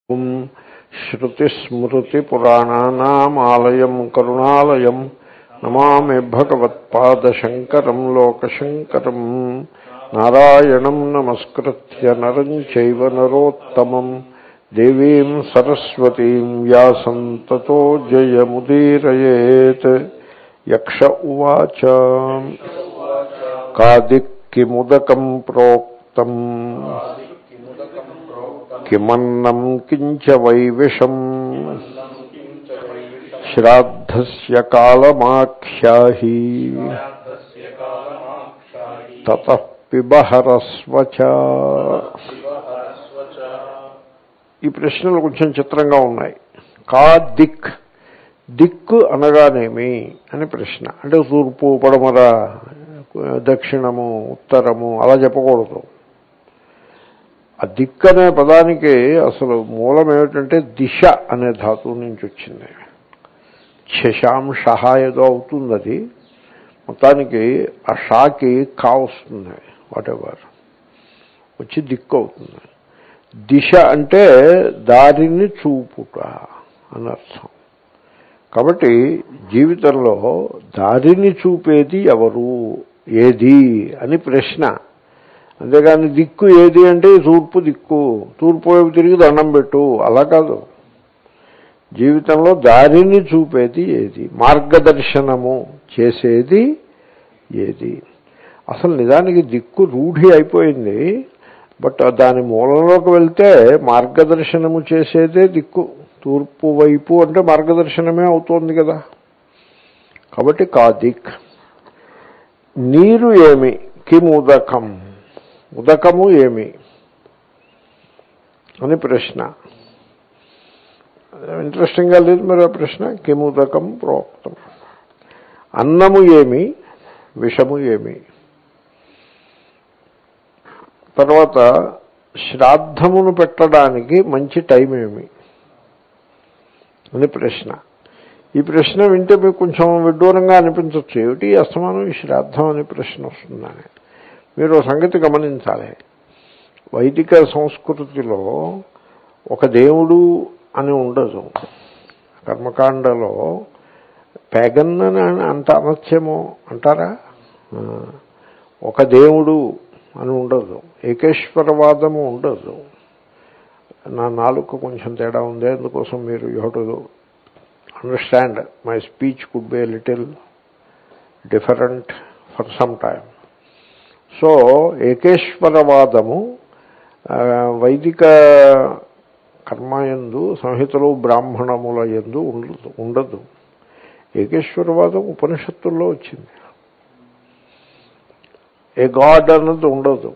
ఓం శ్రుతిస్మృతిపురాణానామాలయం కరుణాలయం నమామి భగవత్పాదశంకరం లోకశంకరం నారాయణం నమస్కృత్య నరం చైవ నరోత్తమం దేవీం సరస్వతీం వ్యాసం తతో జయముదీరయేత్ యక్ష ఉవాచ కాదిక్కిముదకం ప్రోక్తం కిమన్నం కించ వైవిషం శ్రాద్ధస్య కాలమాఖ్యాహి తతః పిబహరస్వ చ. ఈ ప్రశ్నలు కొంచెం చిత్రంగా ఉన్నాయి కా దిక్ దిక్కు అనగానేమి అని ప్రశ్న అంటే తూర్పు పడమర దక్షిణము ఉత్తరము అలా చెప్పకూడదు ఆ దిక్ అనే పదానికి అసలు మూలం ఏమిటంటే దిశ అనే ధాతువు నుంచి వచ్చింది శశాంశ ఏదో అవుతుంది అది మొత్తానికి ఆ షాకి కా వస్తుంది వాటెవర్ వచ్చి దిక్కు అవుతుంది దిశ అంటే దారిని చూపుట అనర్థం కాబట్టి జీవితంలో దారిని చూపేది ఎవరు ఏది అని ప్రశ్న అంతేగాని దిక్కు ఏది అంటే తూర్పు దిక్కు తూర్పు వైపు తిరిగి దండం పెట్టు అలా కాదు జీవితంలో దారిని చూపేది ఏది మార్గదర్శనము చేసేది ఏది అసలు నిజానికి దిక్కు రూఢి అయిపోయింది బట్ దాని మూలంలోకి వెళ్తే మార్గదర్శనము చేసేదే దిక్కు తూర్పు వైపు అంటే మార్గదర్శనమే అవుతోంది కదా కాబట్టి కా దిక్ నీరు ఏమి కిముదకం ఉదకము ఏమి అని ప్రశ్న ఇంట్రెస్టింగ్గా లేదు మరి ఆ ప్రశ్న కిముదకం ప్రోక్తం అన్నము ఏమి విషము ఏమి తర్వాత శ్రాద్ధమును పెట్టడానికి మంచి టైం ఏమి అని ప్రశ్న ఈ ప్రశ్న వింటే మీకు కొంచెం విడ్డూరంగా అనిపించవచ్చు ఏమిటి అస్తమానం ఈ శ్రాద్ధం అనే ప్రశ్న వస్తుందని మీరు ఓ సంగతి గమనించాలి వైదిక సంస్కృతిలో ఒక దేవుడు అని ఉండదు కర్మకాండలో పెగన్ అని అంట అనొచ్చేమో అంటారా ఆ, ఒక దేవుడు అని ఉండదు ఏకేశ్వరవాదము ఉండదు నా నాలుక కొంచెం తేడా ఉంది అందుకోసం మీరు you have to understand my speech could be little different for some time so ఏకేశ్వరవాదము ఆ, వైదిక కర్మయందు సంహితలు బ్రాహ్మణముల ఎందు ఉండదు ఉండదు ఏకేశ్వరవాదం ఉపనిషత్తుల్లో వచ్చింది ఏ గాడ్ అన్నది ఉండదు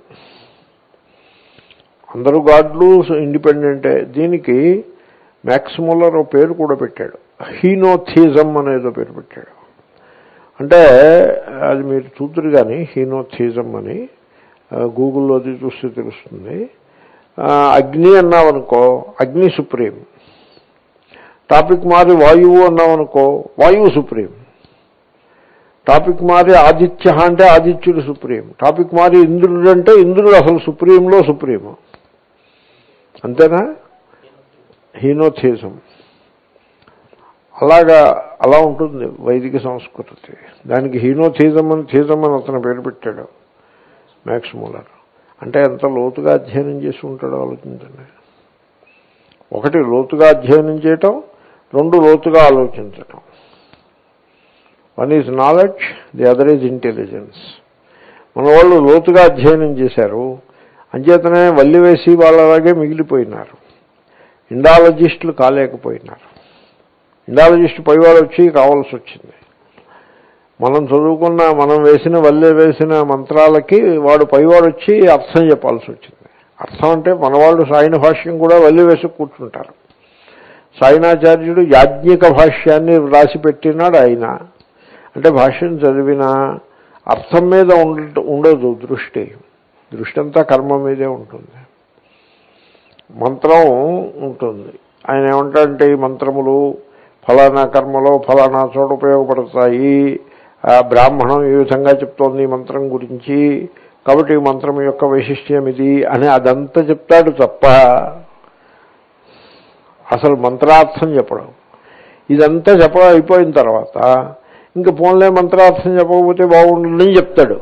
అందరూ గాడ్లు ఇండిపెండెంటే దీనికి మ్యాక్సిములర్ ఓ పేరు కూడా పెట్టాడు హీనోథిజం అనేదో పేరు పెట్టాడు అంటే అది మీరు చూద్దరు కానీ హీనోథిజం అని ఆ, గూగుల్లో అది చూస్తే తెలుస్తుంది ఆ, అగ్ని అన్నామనుకో అగ్ని సుప్రీం టాపిక్ మారి వాయువు అన్నామనుకో వాయువు సుప్రీం టాపిక్ మారి ఆదిత్య అంటే ఆదిత్యుడు సుప్రీం టాపిక్ మారి ఇంద్రుడు అంటే ఇంద్రుడు అసలు సుప్రీంలో సుప్రీం అంతేనా హీనోథిజం అలాగా అలా ఉంటుంది వైదిక సంస్కృతి దానికి హీనోథిజం అని థీజం అని అతను పేరు పెట్టాడు మ్యాక్స్ మూలర్ అంటే ఎంత లోతుగా అధ్యయనం చేసి ఉంటాడో ఆలోచించండి ఒకటి లోతుగా అధ్యయనం చేయటం రెండు లోతుగా ఆలోచించటం one is knowledge the other is intelligence మన వాళ్ళు లోతుగా అధ్యయనం చేశారు అంచేతనే వల్లి వేసి వాళ్ళలాగే మిగిలిపోయినారు ఇండాలజిస్టులు కాలేకపోయినారు ఇండాలజిస్ట్ పైవాడు వచ్చి కావాల్సి వచ్చింది మనం చదువుకున్న మనం వేసిన వల్లే వేసిన మంత్రాలకి వాడు పైవాడు వచ్చి అర్థం చెప్పాల్సి వచ్చింది అర్థం అంటే మనవాళ్ళు సాయన భాష్యం కూడా వల్లి వేసి కూర్చుంటారు సాయనాచార్యుడు యాజ్ఞిక భాష్యాన్ని రాసి పెట్టినాడు ఆయన అంటే భాష్యం చదివిన అర్థం మీద ఉండ ఉండదు దృష్టి దృష్టి అంతా కర్మ మీదే ఉంటుంది మంత్రం ఉంటుంది ఆయన ఏమంటాడంటే ఈ మంత్రములు ఫలానా కర్మలో ఫలానా చోట ఉపయోగపడతాయి ఆ బ్రాహ్మణం ఈ విధంగా చెప్తోంది ఈ మంత్రం గురించి కాబట్టి ఈ మంత్రం యొక్క వైశిష్ట్యం ఇది అని అదంతా చెప్తాడు తప్ప అసలు మంత్రార్థం చెప్పడం ఇదంతా చెప్పడం అయిపోయిన తర్వాత ఇంకా పోన్లే మంత్రార్థం చెప్పకపోతే బాగుంటుందని చెప్తాడు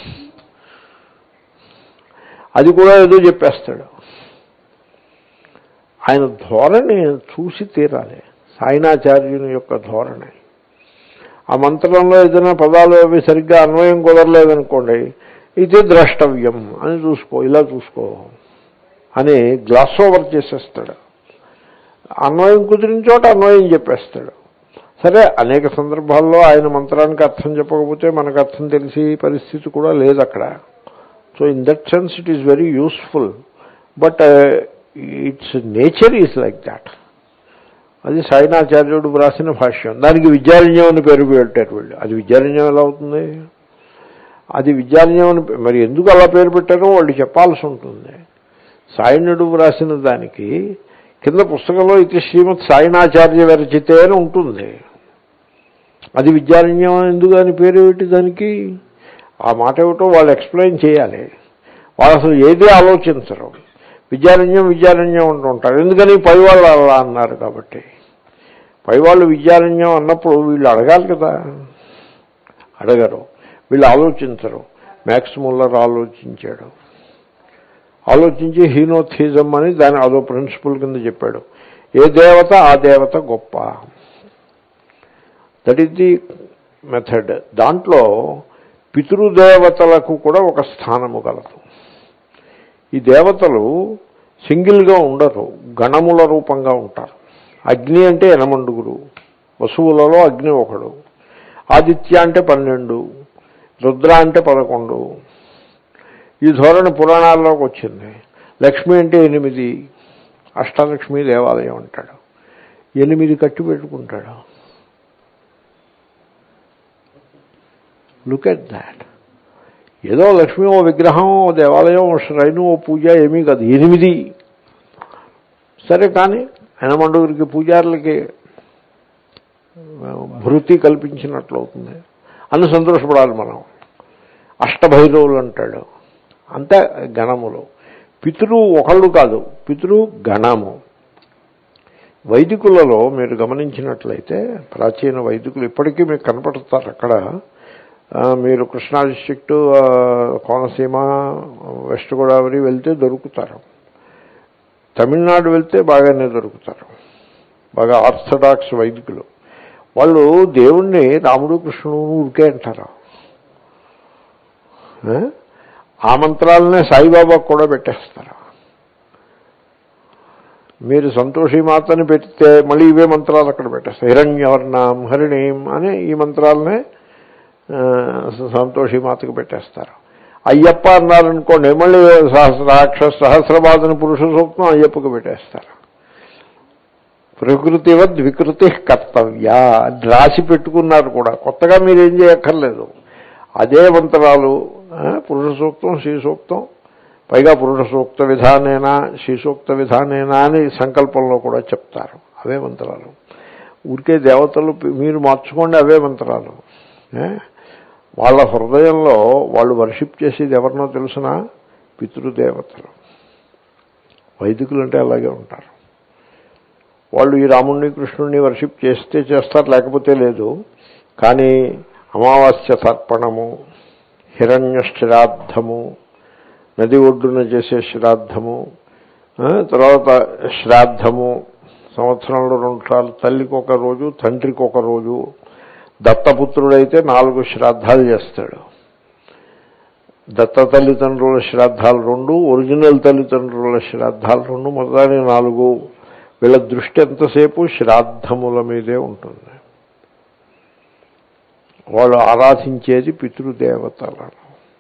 అది కూడా ఏదో చెప్పేస్తాడు ఆయన ధోరణి చూసి తీరాలి సాయినాచార్యుని యొక్క ధోరణి ఆ మంత్రంలో ఏదైనా పదాలు అవి సరిగ్గా అన్వయం కుదరలేదనుకోండి ఇది ద్రష్టవ్యం అని చూసుకో ఇలా చూసుకో అని గ్లాస్ ఓవర్ చేసేస్తాడు అన్వయం కుదిరిన చోట అన్వయం చెప్పేస్తాడు సరే అనేక సందర్భాల్లో ఆయన మంత్రానికి అర్థం చెప్పకపోతే మనకు అర్థం తెలిసి పరిస్థితి కూడా లేదు అక్కడ so in that sense it is very useful but its nature is like that అది సాయినాచార్యుడు వ్రాసిన భాష్యం దానికి విద్యారణ్యం అని పేరు పెట్టారు వీళ్ళు అది విద్యారణ్యం ఎలా అవుతుంది అది విద్యారణ్యం అని మరి ఎందుకు అలా పేరు పెట్టారో వాళ్ళు చెప్పాల్సి ఉంటుంది సాయినుడు వ్రాసిన దానికి కింద పుస్తకంలో ఇది శ్రీమద్ సాయినాచార్య విరచితే అని ఉంటుంది అది విద్యారణ్యం ఎందుకు అని పేరు పెట్టి దానికి ఆ మాట ఏమిటో వాళ్ళు ఎక్స్ప్లెయిన్ చేయాలి వాళ్ళు అసలు ఏది ఆలోచించరు విద్యారణ్యం విద్యారణ్యం అంటూ ఉంటారు ఎందుకని పై వాళ్ళు అలా అన్నారు కాబట్టి పై వాళ్ళు విద్యారణ్యం అన్నప్పుడు వీళ్ళు అడగాలి కదా అడగరు వీళ్ళు ఆలోచించరు మ్యాక్స్ ముల్లర్ ఆలోచించాడు ఆలోచించి హీనోథిజం అని దాని అదో ప్రిన్సిపల్ కింద చెప్పాడు ఏ దేవత ఆ దేవత గొప్ప దట్ ఈస్ ది మెథడ్ దాంట్లో పితృదేవతలకు కూడా ఒక స్థానము కలదు ఈ దేవతలు సింగిల్గా ఉండరు గణముల రూపంగా ఉంటారు అగ్ని అంటే ఎనమండుగురు వసువులలో అగ్ని ఒకడు ఆదిత్య అంటే పన్నెండు రుద్ర అంటే పదకొండు ఈ ధోరణి పురాణాల్లోకి వచ్చింది లక్ష్మి అంటే ఎనిమిది అష్టలక్ష్మి దేవాలయం అంటాడు ఎనిమిది కట్టి పెట్టుకుంటాడు లుక్ ఎట్ దాట్ ఏదో లక్ష్మి ఓ విగ్రహం ఓ దేవాలయం ఓ శ్రైను ఓ పూజ ఏమీ కాదు ఎనిమిది సరే కానీ హనుమండుగురికి పూజారులకి భృతి కల్పించినట్లు అవుతుంది అని సంతోషపడాలి మనం అష్టభైరవులు అంటాడు అంతే గణములు పితృ ఒకళ్ళు కాదు పితృ గణము వైదికులలో మీరు గమనించినట్లయితే ప్రాచీన వైదికులు ఇప్పటికీ మీకు కనపడతారు అక్కడ ఆ, మీరు కృష్ణా డిస్ట్రిక్ట్ ఆ, కోనసీమ వెస్ట్ గోదావరి వెళ్తే దొరుకుతారు తమిళనాడు వెళ్తే బాగానే దొరుకుతారు బాగా ఆర్థడాక్స్ వైదికులు వాళ్ళు దేవుణ్ణి రాముడు కృష్ణుడు ఊరికే అంటారు ఆ? ఆ మంత్రాలనే సాయిబాబా కూడా పెట్టేస్తారు మీరు సంతోషి మాతని పెడితే మళ్ళీ ఇవే మంత్రాలు అక్కడ పెట్టేస్తారు హిరణ్యవర్ణం హరిణీం అని ఈ మంత్రాలనే ఆ, సంతోషి మాతకు పెట్టేస్తారు అయ్యప్ప అన్నారనుకోండి మళ్ళీ సహస్రాక్ష సహస్రబాధన పురుష సూక్తం అయ్యప్పకు పెట్టేస్తారు ప్రకృతివద్ వికృతి కర్తవ్య అని రాసి పెట్టుకున్నారు కూడా కొత్తగా మీరేం చేయక్కర్లేదు అదే మంత్రాలు ఆ, పురుష సూక్తం శ్రీ సూక్తం పైగా పురుష సూక్త విధానేనా శ్రీ సూక్త విధానేనా అని సంకల్పంలో కూడా చెప్తారు అవే మంత్రాలు ఊరికే దేవతలు మీరు మార్చుకోండి అవే మంత్రాలు ఏ? వాళ్ళ హృదయంలో వాళ్ళు వర్షిప్ చేసేది ఎవరినో తెలుసిన పితృదేవతలు వైదికులు అంటే అలాగే ఉంటారు వాళ్ళు ఈ రాముణ్ణి కృష్ణుణ్ణి వర్షిప్ చేస్తే చేస్తారు లేకపోతే లేదు కానీ అమావాస్య తర్పణము హిరణ్య శ్రాద్ధము నది ఒడ్డున చేసే శ్రాద్ధము ఆ, తర్వాత శ్రాద్ధము సంవత్సరంలో రెండు సార్లు తల్లికి ఒక రోజు తండ్రికి ఒక రోజు దత్తపుత్రుడైతే నాలుగు శ్రాద్ధాలు చేస్తాడు దత్త తల్లిదండ్రుల శ్రాద్ధాలు రెండు ఒరిజినల్ తల్లిదండ్రుల శ్రాద్ధాలు రెండు మొత్తానికి నాలుగు వీళ్ళ దృష్టి ఎంతసేపు శ్రాద్ధముల మీదే ఉంటుంది వాళ్ళు ఆరాధించేది పితృదేవతలను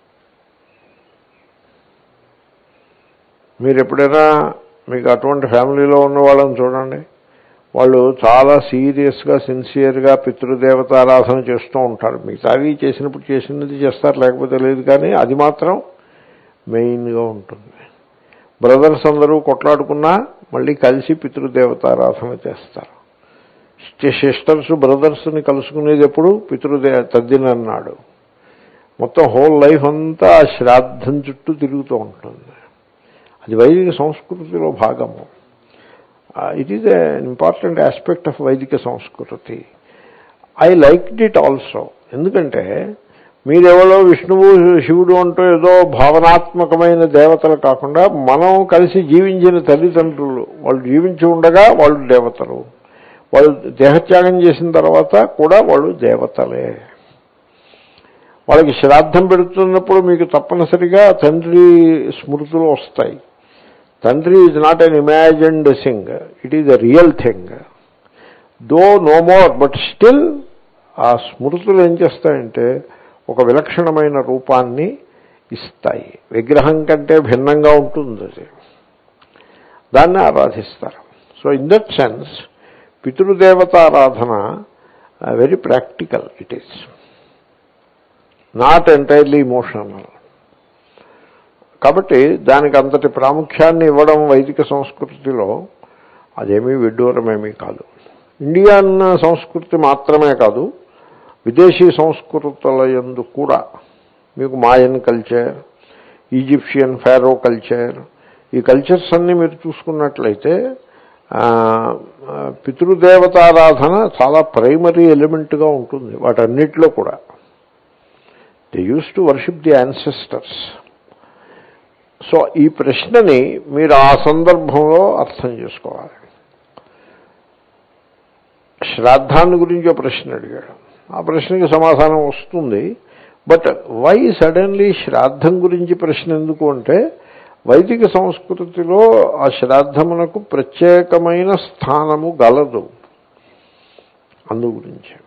మీరు ఎప్పుడైనా మీకు అటువంటి ఫ్యామిలీలో ఉన్న వాళ్ళని చూడండి వాళ్ళు చాలా సీరియస్గా సిన్సియర్గా పితృదేవత ఆరాధన చేస్తూ ఉంటారు మిగతావి చేసినప్పుడు చేసినది చేస్తారు లేకపోతే లేదు కానీ అది మాత్రం మెయిన్గా ఉంటుంది బ్రదర్స్ అందరూ కొట్లాడుకున్నా మళ్ళీ కలిసి పితృదేవత ఆరాధన చేస్తారు సిస్టర్స్ బ్రదర్స్ని కలుసుకునేది ఎప్పుడు పితృదే తద్దినన్నాడు మొత్తం హోల్ లైఫ్ అంతా ఆ శ్రాద్ధం చుట్టూ తిరుగుతూ ఉంటుంది అది వైదిక సంస్కృతిలో భాగము it is an important aspect of వైదిక సంస్కృతి ఐ లైక్ ఇట్ ఆల్సో ఎందుకంటే మీరెవరో విష్ణువు శివుడు అంటూ ఏదో భావనాత్మకమైన దేవతలు కాకుండా మనం కలిసి జీవించిన తల్లిదండ్రులు వాళ్ళు జీవించి ఉండగా వాళ్ళు దేవతలు వాళ్ళు దేహత్యాగం చేసిన తర్వాత కూడా వాళ్ళు దేవతలే వాళ్ళకి శ్రాద్ధం పెడుతున్నప్పుడు మీకు తప్పనిసరిగా తండ్రి స్మృతులు వస్తాయి తండ్రి is not an imagined thing it is a real thing though no more but still ఆ స్మృతులు ఏం చేస్తాయంటే ఒక విలక్షణమైన రూపాన్ని ఇస్తాయి విగ్రహం కంటే భిన్నంగా ఉంటుంది అది దాన్ని ఆరాధిస్తారు సో ఇన్ దట్ సెన్స్ పితృదేవతారాధన very practical it is not entirely emotional కాబట్టి దానికి అంతటి ప్రాముఖ్యాన్ని ఇవ్వడం వైదిక సంస్కృతిలో అదేమీ విడ్డూరమేమీ కాదు ఇండియన్ సంస్కృతి మాత్రమే కాదు విదేశీ సంస్కృతుల యందు కూడా మీకు Mayan culture Egyptian pharaoh culture ఈ కల్చర్స్ అన్నీ మీరు చూసుకున్నట్లయితే పితృదేవతారాధన చాలా ప్రైమరీ ఎలిమెంట్గా ఉంటుంది వాటన్నిటిలో కూడా they use to worship the ancestors so ఈ ప్రశ్నని మీరు ఆ సందర్భంలో అర్థం చేసుకోవాలి శ్రాద్ధాన్ని గురించి ఒక ప్రశ్న అడిగాడు ఆ ప్రశ్నకి సమాధానం వస్తుంది బట్ వై సడన్లీ శ్రాద్ధం గురించి ప్రశ్న ఎందుకు అంటే వైదిక సంస్కృతిలో ఆ శ్రాద్ధమునకు ప్రత్యేకమైన స్థానము గలదు అందు గురించి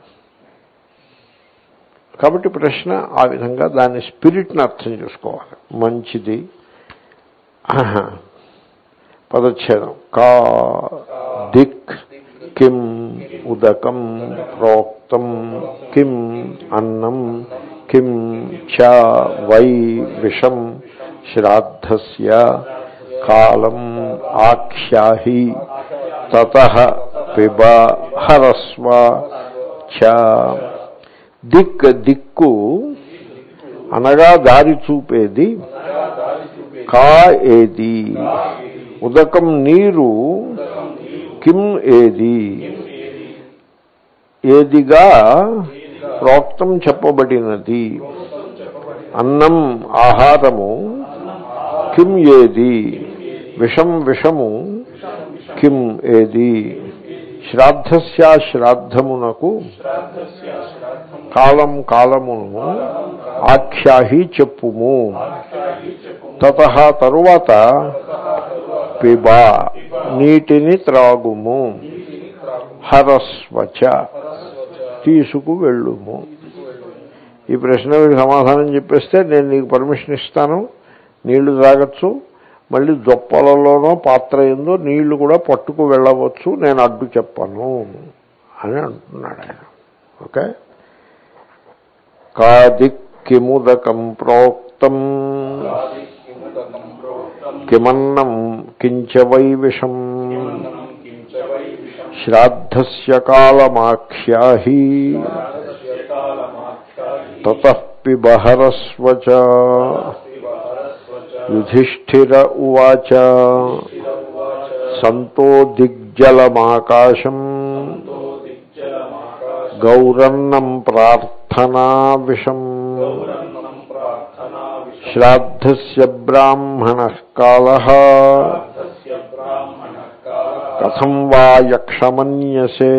కాబట్టి ప్రశ్న ఆ విధంగా దాని స్పిరిట్ని అర్థం చేసుకోవాలి మంచిది పదచ్ఛేదం కా దిక్ కిం ఉదకం ప్రోక్తం కిం అన్నం కిం చ వై విషం శ్రాద్ధస్య కాలం ఆఖ్యాహి తత పిబ హరస్వ చ దిక్ దిక్కు అనగా దారి చూపేది కా ఏది ఉదకం నీరు కిం ఏది ఏదిగా ప్రోక్తం చెప్పబడినది అన్నం ఆహారము కిం ఏది విషం విషము కిం ఏది శ్రాద్ధస్య శ్రాద్ధమునకు కాలం కాలమును ఆఖ్యాహి చెప్పుము తత తరువాత పిబా నీటిని త్రాగుము హరస్వచ తీసుకు వెళ్ళుము ఈ ప్రశ్నకి సమాధానం చెప్పేస్తే నేను నీకు పర్మిషన్ ఇస్తాను నీళ్లు తాగొచ్చు మళ్ళీ దొప్పలలోనో పాత్ర ఏందో నీళ్లు కూడా పట్టుకు వెళ్ళవచ్చు నేను అడ్డు చెప్పను అని అంటున్నాడు ఆయన ఓకే కాదిక్ కిముదకం ప్రోక్తం కిమన్నం కించ వై విషం శ్రాద్ధస్య కాలమాఖ్యాహి తతః పిబహరస్వచ యుధిష్ఠిర ఉవాచ సంతో దిగ్జలమాకాశం గౌరన్నం ప్రార్థనా విషం శ్రాద్ధస్య బ్రాహ్మణ కాల కథం వా యక్షమన్యసే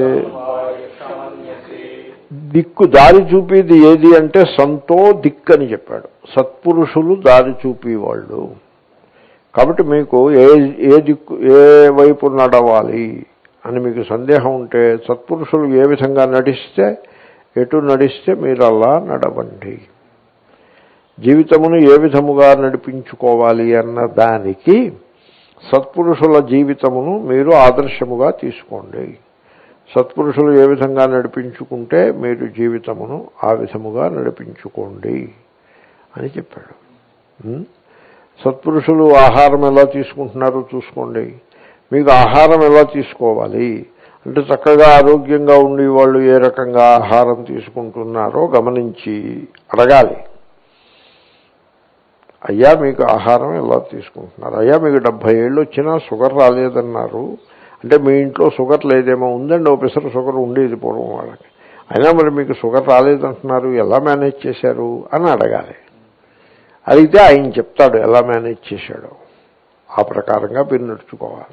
దిక్కు దారి చూపేది ఏది అంటే సంతో దిక్కు అని చెప్పాడు సత్పురుషులు దారి చూపేవాళ్ళు కాబట్టి మీకు ఏ ఏ దిక్కు ఏ వైపు నడవాలి అని మీకు సందేహం ఉంటే సత్పురుషులు ఏ విధంగా నడిస్తే ఎటు నడిస్తే మీరు అలా నడవండి జీవితమును ఏ విధముగా నడిపించుకోవాలి అన్న దానికి సత్పురుషుల జీవితమును మీరు ఆదర్శముగా తీసుకోండి సత్పురుషులు ఏ విధంగా నడిపించుకుంటే మీరు జీవితమును ఆ విధముగా నడిపించుకోండి అని చెప్పాడు ఉం? సత్పురుషులు ఆహారం ఎలా తీసుకుంటున్నారో చూసుకోండి మీకు ఆహారం ఎలా తీసుకోవాలి అంటే చక్కగా ఆరోగ్యంగా ఉండి వాళ్ళు ఏ రకంగా ఆహారం తీసుకుంటున్నారో గమనించి అడగాలి అయ్యా మీకు ఆహారం ఎలా తీసుకుంటున్నారు అయ్యా మీకు డెబ్భై ఏళ్ళు వచ్చినా షుగర్ రాలేదన్నారు అంటే మీ ఇంట్లో షుగర్ లేదేమో ఉందండి ఓపెసర్ షుగర్ ఉండేది పూర్వం వాళ్ళకి అయినా మరి మీకు షుగర్ రాలేదంటున్నారు ఎలా మేనేజ్ చేశారు అని అడగాలి అడిగితే ఆయన చెప్తాడు ఎలా మేనేజ్ చేశాడో ఆ ప్రకారంగా మీరు నడుచుకోవాలి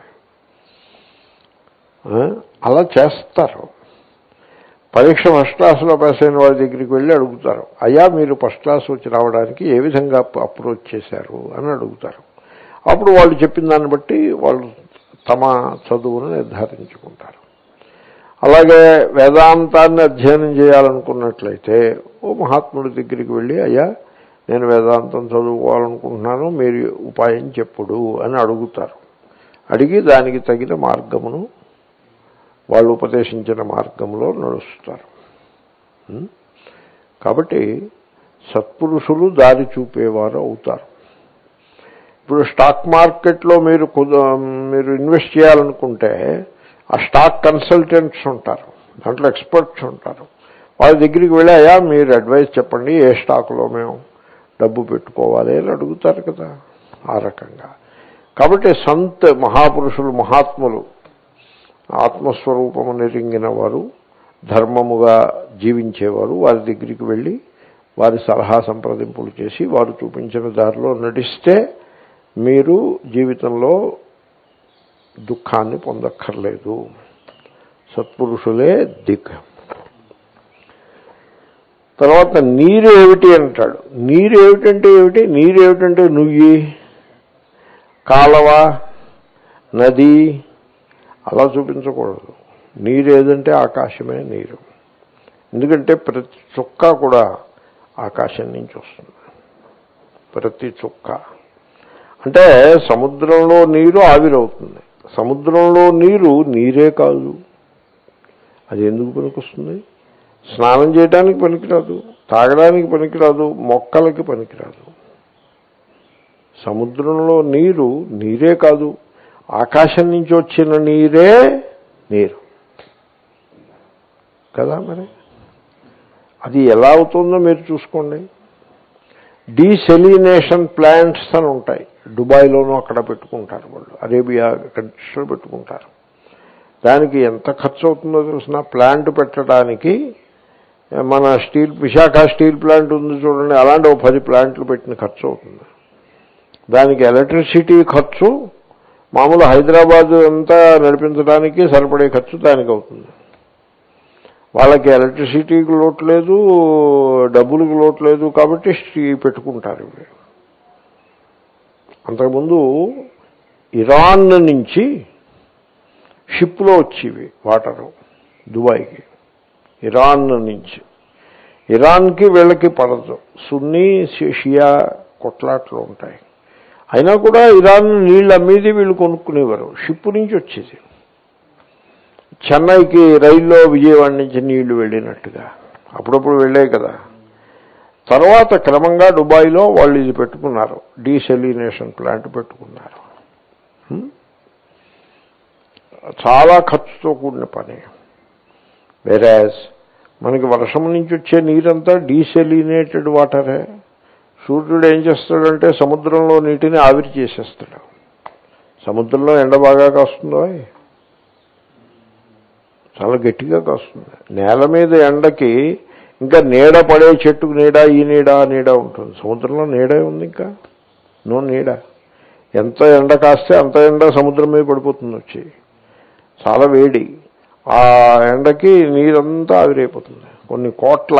ఆ? అలా చేస్తారు పరీక్ష ఫస్ట్ క్లాస్లో పాస్ అయిన వాళ్ళ దగ్గరికి వెళ్ళి అడుగుతారు అయ్యా మీరు ఫస్ట్ క్లాస్ వచ్చి రావడానికి ఏ విధంగా అప్రోచ్ చేశారు అని అడుగుతారు అప్పుడు వాళ్ళు చెప్పిన దాన్ని బట్టి వాళ్ళు తమ చదువును నిర్ధారించుకుంటారు అలాగే వేదాంతాన్ని అధ్యయనం చేయాలనుకున్నట్లయితే ఓ మహాత్ముడి దగ్గరికి వెళ్ళి అయ్యా నేను వేదాంతం చదువుకోవాలనుకుంటున్నాను మీరు ఉపాయం చెప్పుడు అని అడుగుతారు అడిగి దానికి తగిన మార్గమును వాళ్ళు ఉపదేశించిన మార్గంలో నడుస్తారు ఉం? కాబట్టి సత్పురుషులు దారి చూపేవారు అవుతారు ఇప్పుడు స్టాక్ మార్కెట్లో మీరు కుద- మీరు ఇన్వెస్ట్ చేయాలనుకుంటే ఆ స్టాక్ కన్సల్టెంట్స్ ఉంటారు దాంట్లో ఎక్స్పర్ట్స్ ఉంటారు వాళ్ళ దగ్గరికి వెళ్ళి అయ్యా మీరు అడ్వైస్ చెప్పండి ఏ స్టాక్లో మేము డబ్బు పెట్టుకోవాలి అని అడుగుతారు కదా ఆ రకంగా కాబట్టి సంత్ మహాపురుషులు మహాత్ములు ఆత్మస్వరూపము నెరింగిన వారు ధర్మముగా జీవించేవారు వారి దగ్గరికి వెళ్ళి వారి సలహా సంప్రదింపులు చేసి వారు చూపించిన దారిలో నడిస్తే మీరు జీవితంలో దుఃఖాన్ని పొందక్కర్లేదు సత్పురుషులే దిక్ తర్వాత నీరు ఏమిటి అంటాడు నీరు ఏమిటంటే ఏమిటి నీరు ఏమిటంటే నుయ్యి కాలవ నది అలా చూపించకూడదు నీరు ఏదంటే ఆకాశమే నీరు ఎందుకంటే ప్రతి చుక్క కూడా ఆకాశం నుంచి వస్తుంది ప్రతి చుక్క అంటే సముద్రంలో నీరు ఆవిరవుతుంది సముద్రంలో నీరు నీరే కాదు అది ఎందుకు పనికొస్తుంది స్నానం చేయడానికి పనికిరాదు తాగడానికి పనికిరాదు మొక్కలకి పనికిరాదు సముద్రంలో నీరు నీరే కాదు ఆకాశం నుంచి వచ్చిన నీరే నీరు కదా మరి అది ఎలా అవుతుందో మీరు చూసుకోండి డీసెలినేషన్ ప్లాంట్స్ అని ఉంటాయి దుబాయ్లోనూ అక్కడ పెట్టుకుంటారు వాళ్ళు అరేబియా కంట్రీస్లో పెట్టుకుంటారు దానికి ఎంత ఖర్చు అవుతుందో తెలిసిన ప్లాంట్ పెట్టడానికి మన స్టీల్ విశాఖ స్టీల్ ప్లాంట్ ఉంది చూడండి అలాంటి ఒక పది ప్లాంట్లు పెట్టిన ఖర్చు అవుతుంది దానికి ఎలక్ట్రిసిటీ ఖర్చు మామూలు హైదరాబాద్ అంతా నడిపించడానికి సరిపడే ఖర్చు దానికి అవుతుంది వాళ్ళకి ఎలక్ట్రిసిటీకి లోటు లేదు డబ్బులకు లోటు లేదు కాబట్టి స్టీ- పెట్టుకుంటారు ఇవి అంతకుముందు ఇరాన్ నుంచి షిప్లో వచ్చేవి వాటరు దుబాయ్కి ఇరాన్ నుంచి ఇరాన్కి వీళ్ళకి పడదు సున్నీ షి- షియా కొట్లాట్లు ఉంటాయి అయినా కూడా ఇరాన్ నీళ్ళు అమ్మేది వీళ్ళు కొనుక్కునేవారు షిప్ నుంచి వచ్చేది చెన్నైకి రైల్లో విజయవాడ నుంచి నీళ్లు వెళ్ళినట్టుగా అప్పుడప్పుడు వెళ్ళాయి కదా తర్వాత క్రమంగా దుబాయ్లో వాళ్ళు ఇది పెట్టుకున్నారు డీసెలినేషన్ ప్లాంట్ పెట్టుకున్నారు హ్మ్? చాలా ఖర్చుతో కూడిన పని వెరాజ్ మనకి వర్షం నుంచి వచ్చే నీరంతా డీసెలినేటెడ్ వాటరే సూర్యుడు ఏం చేస్తాడంటే సముద్రంలో నీటిని ఆవిరి చేసేస్తాడు సముద్రంలో ఎండ బాగా కాస్తుందో చాలా గట్టిగా కాస్తుంది నేల మీద ఎండకి ఇంకా నీడ పడే చెట్టుకు నీడ ఈ నీడ ఆ నీడ ఉంటుంది సముద్రంలో నీడే ఉంది ఇంకా నో నీడ ఎంత ఎండ కాస్తే అంత ఎండ సముద్రం మీద పడిపోతుంది వచ్చి చాలా వేడి ఆ ఎండకి నీరంతా ఆవిరైపోతుంది కొన్ని కోట్ల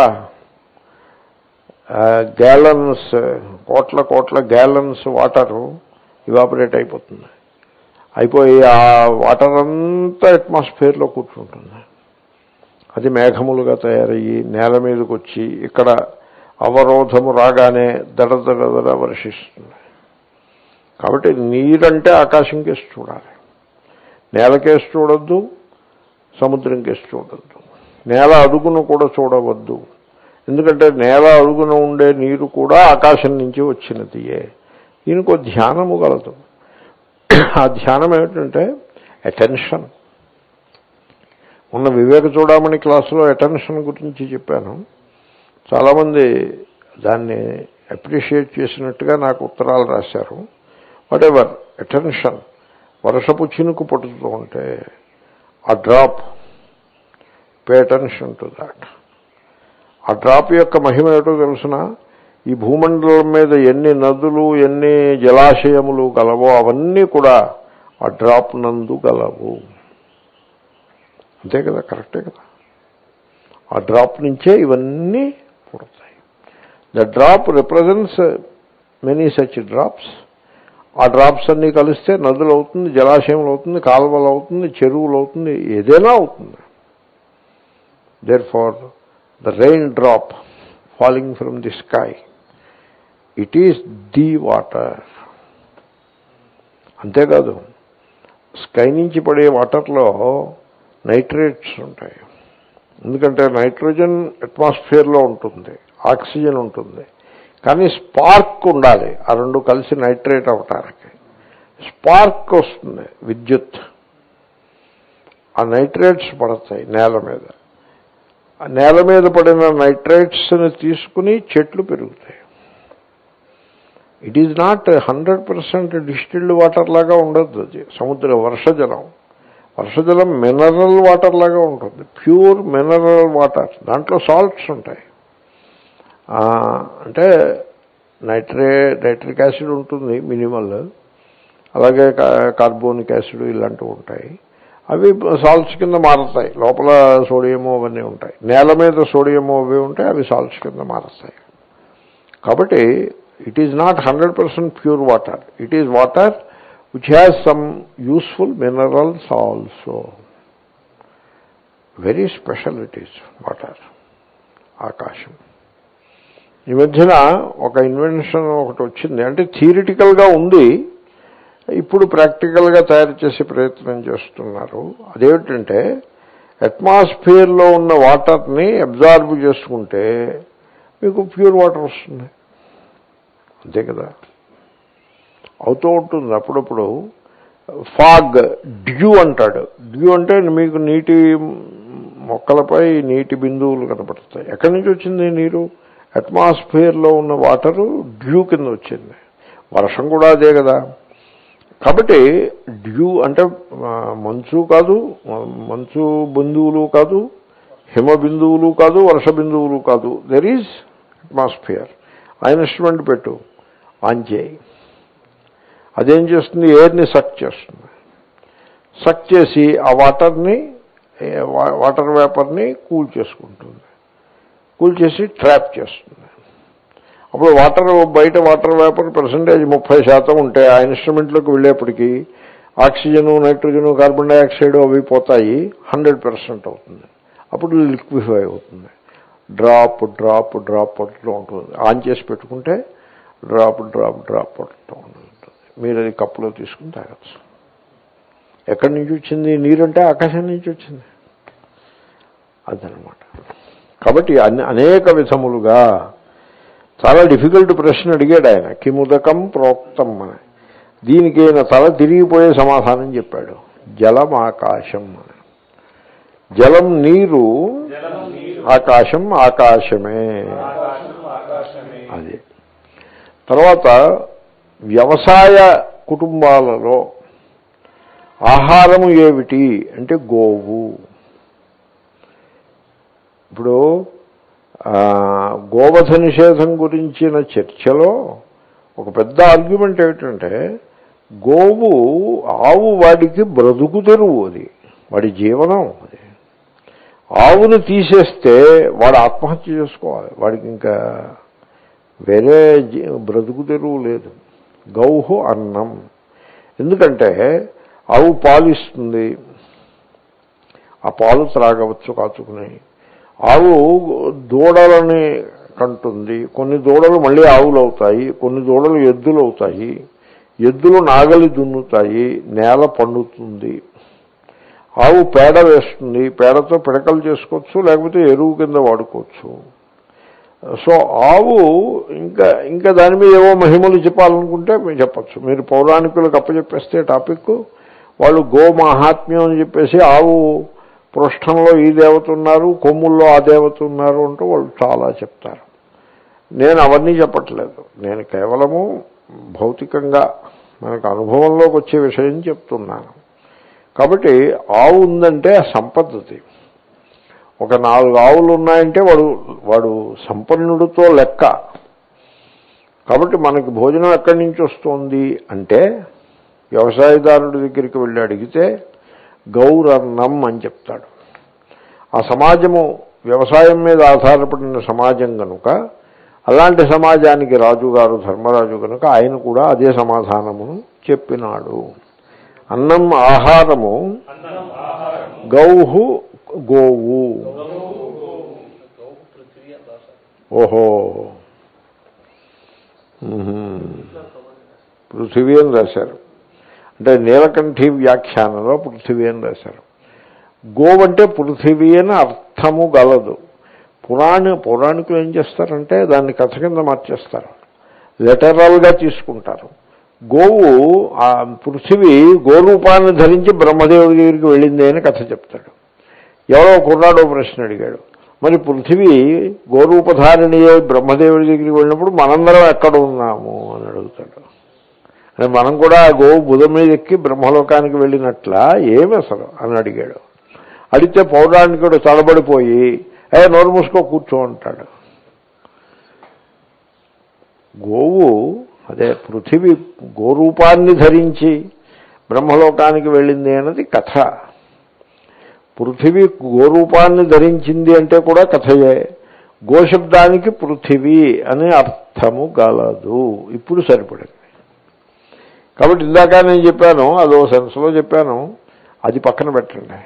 గ్యాలన్స్ కోట్ల కోట్ల గ్యాలన్స్ వాటరు ఇవాపరేట్ అయిపోతుంది అయిపోయి ఆ వాటర్ అంతా అట్మాస్ఫియర్లో కూర్చుంటుంది అది మేఘములుగా తయారయ్యి నేల మీదకి వచ్చి ఇక్కడ అవరోధము రాగానే దడ దడ దడ వర్షిస్తుంది కాబట్టి నీరంటే ఆకాశం కేసి చూడాలి నేలకేసి చూడొద్దు సముద్రం కేసి చూడొద్దు నేల అడుగును కూడా చూడవద్దు ఎందుకంటే నేల అడుగున ఉండే నీరు కూడా ఆకాశం నుంచి వచ్చినదియే దీనికి ఒక ధ్యానము కలదు ఆ ధ్యానం ఏమిటంటే అటెన్షన్ మొన్న వివేక చూడమని క్లాసులో అటెన్షన్ గురించి చెప్పాను చాలామంది దాన్ని అప్రిషియేట్ చేసినట్టుగా నాకు ఉత్తరాలు రాశారు వాట్ ఎవర్ అటెన్షన్ వర్షపు చినుకు పడుతూ ఉంటే ఆ drop pay attention to that ఆ డ్రాప్ యొక్క మహిమ ఏటో తెలుసిన ఈ భూమండలం మీద ఎన్ని నదులు ఎన్ని జలాశయములు గలవో అవన్నీ కూడా ఆ డ్రాప్ నందు గలవు అంతే కదా కరెక్టే కదా ఆ డ్రాప్ నుంచే ఇవన్నీ పుడతాయి the drop represents many such drops ఆ డ్రాప్స్ అన్నీ కలిస్తే నదులు అవుతుంది జలాశయములు అవుతుంది కాలువలు అవుతుంది చెరువులు అవుతుంది ఏదైనా అవుతుంది there for the rain drop falling from the sky it is the water అంతేకాదు స్కై నుంచి పడే వాటర్లో నైట్రేట్స్ ఉంటాయి ఎందుకంటే నైట్రోజన్ అట్మాస్ఫియర్లో ఉంటుంది ఆక్సిజన్ ఉంటుంది కానీ స్పార్క్ ఉండాలి ఆ రెండు కలిసి నైట్రేట్ అవటానికి స్పార్క్ వస్తుంది విద్యుత్ ఆ నైట్రేట్స్ పడతాయి నేల మీద ఆ నేల మీద పడిన నైట్రేట్స్ని తీసుకుని చెట్లు పెరుగుతాయి it is not hundred percent distilled water లాగా ఉండదు అది సముద్ర వర్షజలం వర్షజలం మినరల్ వాటర్ లాగా ఉంటుంది ప్యూర్ మినరల్ వాటర్ దాంట్లో సాల్ట్స్ ఉంటాయి ఆ, అంటే నైట్రే నైట్రిక్ యాసిడ్ ఉంటుంది మినిమల్ అలాగే కా- కార్బోనిక్ యాసిడ్ ఇలాంటివి ఉంటాయి అవి సాల్ట్స్ కింద మారుతాయి లోపల సోడియము అవన్నీ ఉంటాయి నేల మీద సోడియము అవి ఉంటాయి అవి సాల్ట్స్ కింద మారుతాయి కాబట్టి it is not hundred percent pure water it is water which has some useful minerals also very special it is water ఆకాశం ఈ మధ్యన ఒక ఇన్వెన్షన్ ఒకటి వచ్చింది అంటే థియరిటికల్గా ఉంది ఇప్పుడు ప్రాక్టికల్గా తయారు చేసే ప్రయత్నం చేస్తున్నారు అదేమిటంటే అట్మాస్ఫియర్లో ఉన్న వాటర్ని అబ్జార్బ్ చేసుకుంటే మీకు ప్యూర్ వాటర్ వస్తుంది అంతే కదా అవుతూ ఉంటుంది అప్పుడప్పుడు ఫాగ్ డ్యూ అంటాడు డ్యూ అంటే మీకు నీటి మొక్కలపై నీటి బిందువులు కనపడతాయి ఎక్కడి నుంచి వచ్చింది నీరు అట్మాస్ఫియర్లో ఉన్న వాటరు డ్యూ కింద వచ్చింది వర్షం కూడా అదే కదా కాబట్టి డ్యూ అంటే ఆ, మంచు కాదు మ- మంచు బిందువులు కాదు హిమ బిందువులు కాదు వర్ష బిందువులు కాదు దెర్ ఈజ్ అట్మాస్ఫియర్ ఆ ఇన్స్ట్రుమెంట్ పెట్టు ఆన్ చేయి అదేం చేస్తుంది ఎయిర్ని సక్ చేస్తుంది సక్ చేసి ఆ వాటర్ని ఏ, వా- వాటర్ వేపర్ని కూల్ చేసుకుంటుంది కూల్ చేసి ట్రాప్ చేస్తుంది అప్పుడు వాటర్ బయట వాటర్ వేపర్ పర్సంటేజ్ ముప్పై శాతం ఉంటే ఆ ఇన్స్ట్రుమెంట్లోకి వెళ్ళేప్పటికీ ఆక్సిజను నైట్రోజను కార్బన్ డైఆక్సైడ్ అవి పోతాయి హండ్రెడ్ పర్సెంట్ అవుతుంది అప్పుడు లిక్విఫై అవుతుంది డ్రాప్ డ్రాప్ డ్రాప్ పడుతూ ఉంటుంది ఆన్ చేసి పెట్టుకుంటే డ్రాప్ డ్రాప్ డ్రాప్ పడుతూ ఉంటుంది మీరు అది కప్పులో తీసుకుని తాగచ్చు ఎక్కడి నుంచి వచ్చింది నీరంటే ఆకాశం నుంచి వచ్చింది అదనమాట కాబట్టి అన్ని అనేక విధములుగా చాలా డిఫికల్ట్ ప్రశ్న అడిగాడు ఆయన కిముదకం ప్రోక్తం అని దీనికి ఆయన తల తిరిగిపోయే సమాధానం చెప్పాడు జలం ఆకాశం అని జలం నీరు ఆకాశం ఆకాశమే అది తర్వాత వ్యవసాయ కుటుంబాలలో ఆహారము ఏమిటి అంటే గోవు ఇప్పుడు ఆ, గోవధ నిషేధం గురించిన చర్చలో ఒక పెద్ద ఆర్గ్యుమెంట్ ఏమిటంటే గోవు ఆవు వాడికి బ్రతుకు తెరువు అది వాడి జీవనం అది ఆవును తీసేస్తే వాడు ఆత్మహత్య చేసుకోవాలి వాడికి ఇంకా వేరే జీ- బ్రతుకు తెరువు లేదు గౌహు అన్నం ఎందుకంటే ఆవు పాలు ఇస్తుంది ఆ పాలు త్రాగవచ్చు కాచుకుని ఆవు దూడలని కంటుంది కొన్ని దూడలు మళ్ళీ ఆవులు అవుతాయి కొన్ని దూడలు ఎద్దులు అవుతాయి ఎద్దులు నాగలి దున్నుతాయి నేల పండుతుంది ఆవు పేడ వేస్తుంది పేడతో పిడకలు చేసుకోవచ్చు లేకపోతే ఎరువు కింద వాడుకోవచ్చు సో ఆవు ఇంకా ఇంకా దాని మీద ఏవో మహిమలు చెప్పాలనుకుంటే మీరు చెప్పచ్చు మీరు పౌరాణికులకు అప్పచెప్పేస్తే టాపిక్ వాళ్ళు గో మహాత్మ్యం అని చెప్పేసి ఆవు పృష్ఠంలో ఈ దేవత ఉన్నారు కొమ్ముల్లో ఆ దేవత ఉన్నారు అంటూ వాళ్ళు చాలా చెప్తారు నేను అవన్నీ చెప్పట్లేదు నేను కేవలము భౌతికంగా మనకు అనుభవంలోకి వచ్చే విషయం చెప్తున్నాను కాబట్టి ఆవు ఉందంటే ఆ సంపదది ఒక నాలుగు ఆవులు ఉన్నాయంటే వాడు వాడు సంపన్నుడితో లెక్క కాబట్టి మనకి భోజనం ఎక్కడి నుంచి వస్తుంది అంటే వ్యవసాయదారుడి దగ్గరికి వెళ్ళి అడిగితే గౌరన్నం అని చెప్తాడు ఆ సమాజము వ్యవసాయం మీద ఆధారపడిన సమాజం కనుక అలాంటి సమాజానికి రాజుగారు ధర్మరాజు కనుక ఆయన కూడా అదే సమాధానమును చెప్పినాడు అన్నం ఆహారము గౌహు గోవు ఓహో మ్మ్. పృథివీ అని రాశారు అంటే నీలకంఠి వ్యాఖ్యానంలో పృథివీ అని రాశారు గోవంటే పృథివీ అని అర్థము గలదు పురాణ పౌరాణికులు ఏం చేస్తారంటే దాన్ని కథ కింద మార్చేస్తారు లెటరల్గా తీసుకుంటారు గోవు ఆ పృథివీ గోరూపాన్ని ధరించి బ్రహ్మదేవుడి దగ్గరికి వెళ్ళింది అని కథ చెప్తాడు ఎవరో కుర్రాడో ప్రశ్న అడిగాడు మరి పృథివీ గోరూపధారిణి అయి బ్రహ్మదేవుడి దగ్గరికి వెళ్ళినప్పుడు మనందరం ఎక్కడ ఉన్నాము అని అడుగుతాడు అంటే మనం కూడా ఆ గోవు బుధం మీద ఎక్కి బ్రహ్మలోకానికి వెళ్ళినట్లా ఏమి అసలు అని అడిగాడు అడిగితే పౌరాణికుడు తడబడిపోయి ఏ నోరు మూసుకో కూర్చో అంటాడు గోవు అదే పృథివీ గోరూపాన్ని ధరించి బ్రహ్మలోకానికి వెళ్ళింది అన్నది కథ పృథివీ గోరూపాన్ని ధరించింది అంటే కూడా కథయే గోశబ్దానికి పృథివీ అనే అర్థము గలదు ఇప్పుడు సరిపడింది కాబట్టి ఇందాక నేను చెప్పాను అదో సెన్స్లో చెప్పాను అది పక్కన పెట్టండి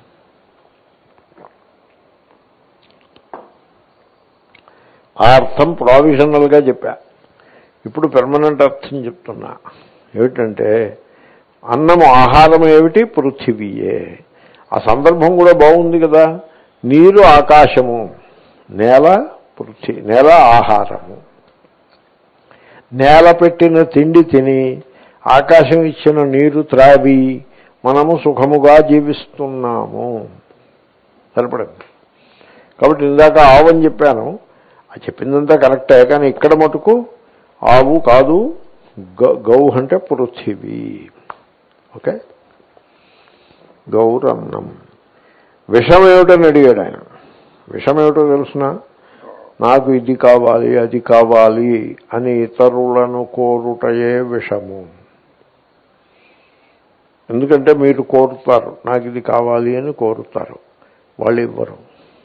ఆ అర్థం ప్రావిజనల్గా చెప్పా ఇప్పుడు పెర్మనెంట్ అర్థం చెప్తున్నా ఏమిటంటే అన్నము ఆహారం ఏమిటి పృథివీయే ఆ సందర్భం కూడా బాగుంది కదా నీరు ఆకాశము నేల పృథి నేల ఆహారము నేల పెట్టిన తిండి తిని ఆకాశం ఇచ్చిన నీరు త్రావి మనము సుఖముగా జీవిస్తున్నాము సరిపడింది కాబట్టి ఇందాక ఆవు అని చెప్పాను ఆ చెప్పిందంతా కరెక్టే కానీ ఇక్కడ మటుకు ఆవు కాదు గ- గౌ అంటే పృథివీ ఓకే గౌరన్నం విషం ఏమిటని అడిగాడు ఆయన విషం ఏమిటో తెలుసిన నాకు ఇది కావాలి అది కావాలి అని ఇతరులను కోరుటయే విషము ఎందుకంటే మీరు కోరుతారు నాకు ఇది కావాలి అని కోరుతారు వాళ్ళు ఇవ్వరు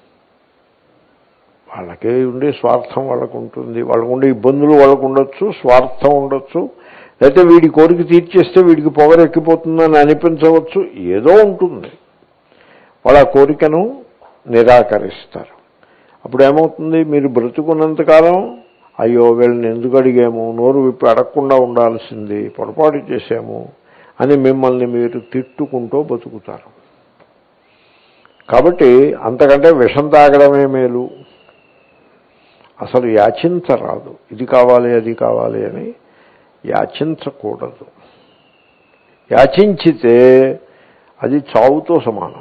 వాళ్ళకే ఉండే స్వార్థం వాళ్ళకు ఉంటుంది వాళ్ళకు ఉండే ఇబ్బందులు వాళ్ళకు ఉండొచ్చు స్వార్థం ఉండొచ్చు లేకపోతే వీడి కోరిక తీర్చేస్తే వీడికి పొగరెక్కిపోతుందని అనిపించవచ్చు ఏదో ఉంటుంది వాళ్ళ కోరికను నిరాకరిస్తారు అప్పుడు ఏమవుతుంది మీరు బ్రతుకున్నంతకాలం అయ్యో వీళ్ళని ఎందుకు అడిగాము నోరు విప్పి అడగకుండా ఉండాల్సింది పొరపాటు చేశాము అని మిమ్మల్ని మీరు తిట్టుకుంటూ బతుకుతారు కాబట్టి అంతకంటే విషం తాగడమే మేలు అసలు యాచించరాదు ఇది కావాలి అది కావాలి అని యాచించకూడదు యాచించితే అది చావుతో సమానం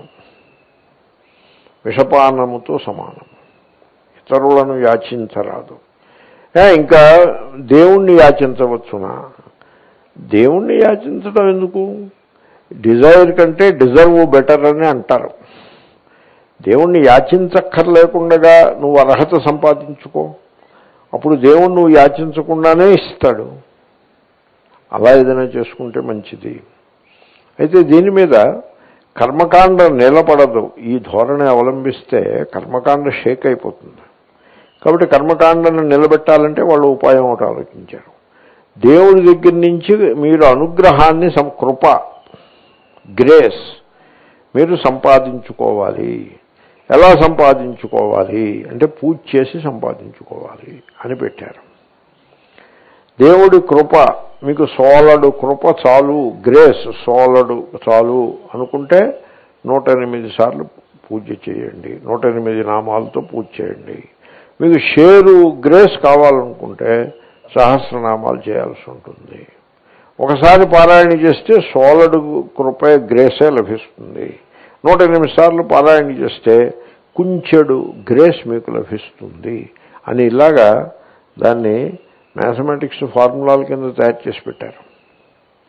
విషపానముతో సమానం ఇతరులను యాచించరాదు ఏ, ఇంకా దేవుణ్ణి యాచించవచ్చునా దేవుణ్ణి యాచించడం ఎందుకు డిజైర్ కంటే డిజర్వ్ బెటర్ అని అంటారు దేవుణ్ణి యాచించక్కర్లేకుండా నువ్వు అర్హత సంపాదించుకో అప్పుడు దేవుణ్ణి నువ్వు యాచించకుండానే ఇస్తాడు అలా ఏదైనా చేసుకుంటే మంచిది అయితే దీని మీద కర్మకాండ నిలబడదు ఈ ధోరణి అవలంబిస్తే కర్మకాండ షేక్ అయిపోతుంది కాబట్టి కర్మకాండను నిలబెట్టాలంటే వాళ్ళు ఉపాయం ఒకటి ఆలోచించారు దేవుడి దగ్గర నుంచి మీరు అనుగ్రహాన్ని సం కృప గ్రేస్ మీరు సంపాదించుకోవాలి ఎలా సంపాదించుకోవాలి అంటే పూజ చేసి సంపాదించుకోవాలి అని పెట్టారు దేవుడి కృప మీకు సోలడు కృప చాలు గ్రేస్ సోలడు చాలు అనుకుంటే నూట ఎనిమిది సార్లు పూజ చేయండి నూట ఎనిమిది నామాలతో పూజ చేయండి మీకు షేరు గ్రేస్ కావాలనుకుంటే సహస్రనామాలు చేయాల్సి ఉంటుంది ఒకసారి పారాయణ చేస్తే సోలడు కృపే గ్రేసే లభిస్తుంది నూట ఎనిమిది సార్లు పారాయణ చేస్తే కుంచెడు గ్రేస్ మీకు లభిస్తుంది అని ఇలాగా దాన్ని మ్యాథమెటిక్స్ ఫార్ములాల కింద తయారు చేసి పెట్టారు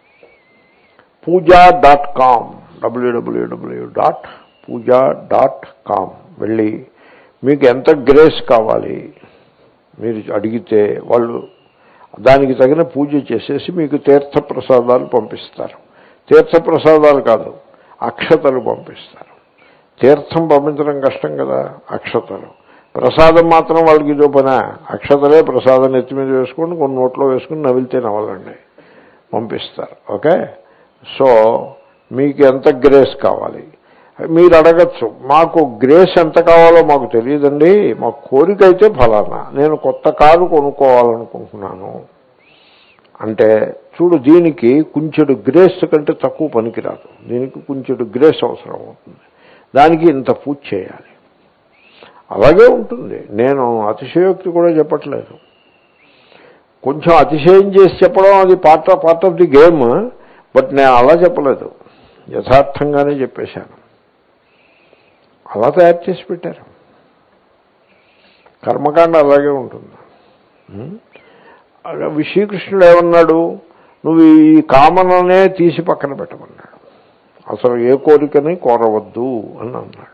Pooja dot com W W W dot Pooja dot com వెళ్ళి మీకు ఎంత గ్రేస్ కావాలి మీరు అడిగితే వాళ్ళు దానికి తగిన పూజ చేసేసి మీకు తీర్థప్రసాదాలు పంపిస్తారు తీర్థప్రసాదాలు కాదు అక్షతలు పంపిస్తారు తీర్థం పంపించడం కష్టం కదా అక్షతలు ప్రసాదం మాత్రం వాళ్ళకి ఇదో పని అక్షతలే ప్రసాదం ఎత్తి మీద వేసుకొని కొన్ని నోట్లో వేసుకుని నవిలితే నవలండి పంపిస్తారు ఓకే సో మీకు ఎంత గ్రేస్ కావాలి మీరు అడగచ్చు మాకు గ్రేస్ ఎంత కావాలో మాకు తెలియదండి మా కోరిక అయితే ఫలానా నేను కొత్త కారు కొనుక్కోవాలనుకుంటున్నాను అంటే చూడు దీనికి కొంచెడు గ్రేస్ కంటే తక్కువ పనికిరాదు దీనికి కొంచెడు గ్రేస్ అవసరం అవుతుంది దానికి ఇంత పూజ చేయాలి అలాగే ఉంటుంది నేను అతిశయోక్తి కూడా చెప్పట్లేదు కొంచెం అతిశయం చేసి చెప్పడం అది part part of the game but నేను అలా చెప్పలేదు యథార్థంగానే చెప్పేశాను అలా తయారు చేసి పెట్టారు కర్మకాండ అలాగే ఉంటుంది ఉం? అలా శ్రీకృష్ణుడు ఏమన్నాడు నువ్వు ఈ కామననే తీసి పక్కన పెట్టమన్నాడు అసలు ఏ కోరికని కోరవద్దు అని అన్నాడు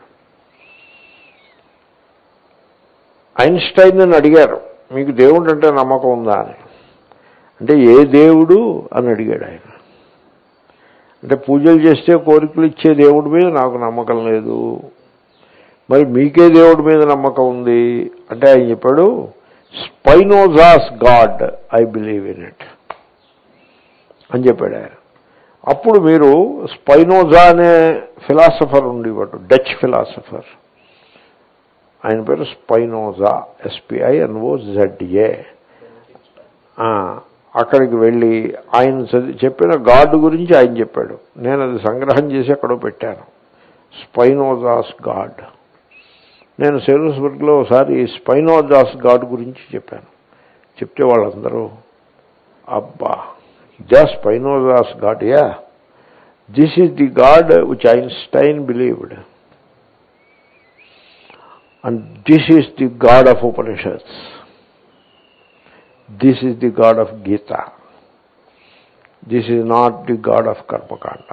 ఐన్స్టైన్ అని అడిగారు మీకు దేవుడు అంటే నమ్మకం ఉందా అని అంటే ఏ దేవుడు అని అడిగాడు ఆయన అంటే పూజలు చేస్తే కోరికలు ఇచ్చే దేవుడి మీద నాకు నమ్మకం లేదు మరి మీకే దేవుడి మీద నమ్మకం ఉంది అంటే ఆయన చెప్పాడు Spinoza's God I believe in it అని చెప్పాడు ఆయన అప్పుడు మీరు స్పైనోజా అనే ఫిలాసఫర్ ఉండేవాడు డచ్ ఫిలాసఫర్ ఆయన పేరు స్పైనోజా ఎస్పిఐ ఎన్ఓ జెడ్ఏ అక్కడికి వెళ్ళి ఆయన చదివి చెప్పిన గాడ్ గురించి ఆయన చెప్పాడు నేను అది సంగ్రహం చేసి ఎక్కడో పెట్టాను స్పైనోజాస్ గాడ్ నేను సేలస్బర్గ్లో ఒకసారి స్పైనోజాస్ గాడ్ గురించి చెప్పాను చెప్తే వాళ్ళందరూ అబ్బా ఇదా Spinoza's God yeah this is the God which Einstein believed and this is the God of Upanishads this is the God of Gita this is not the God of కర్మకాండ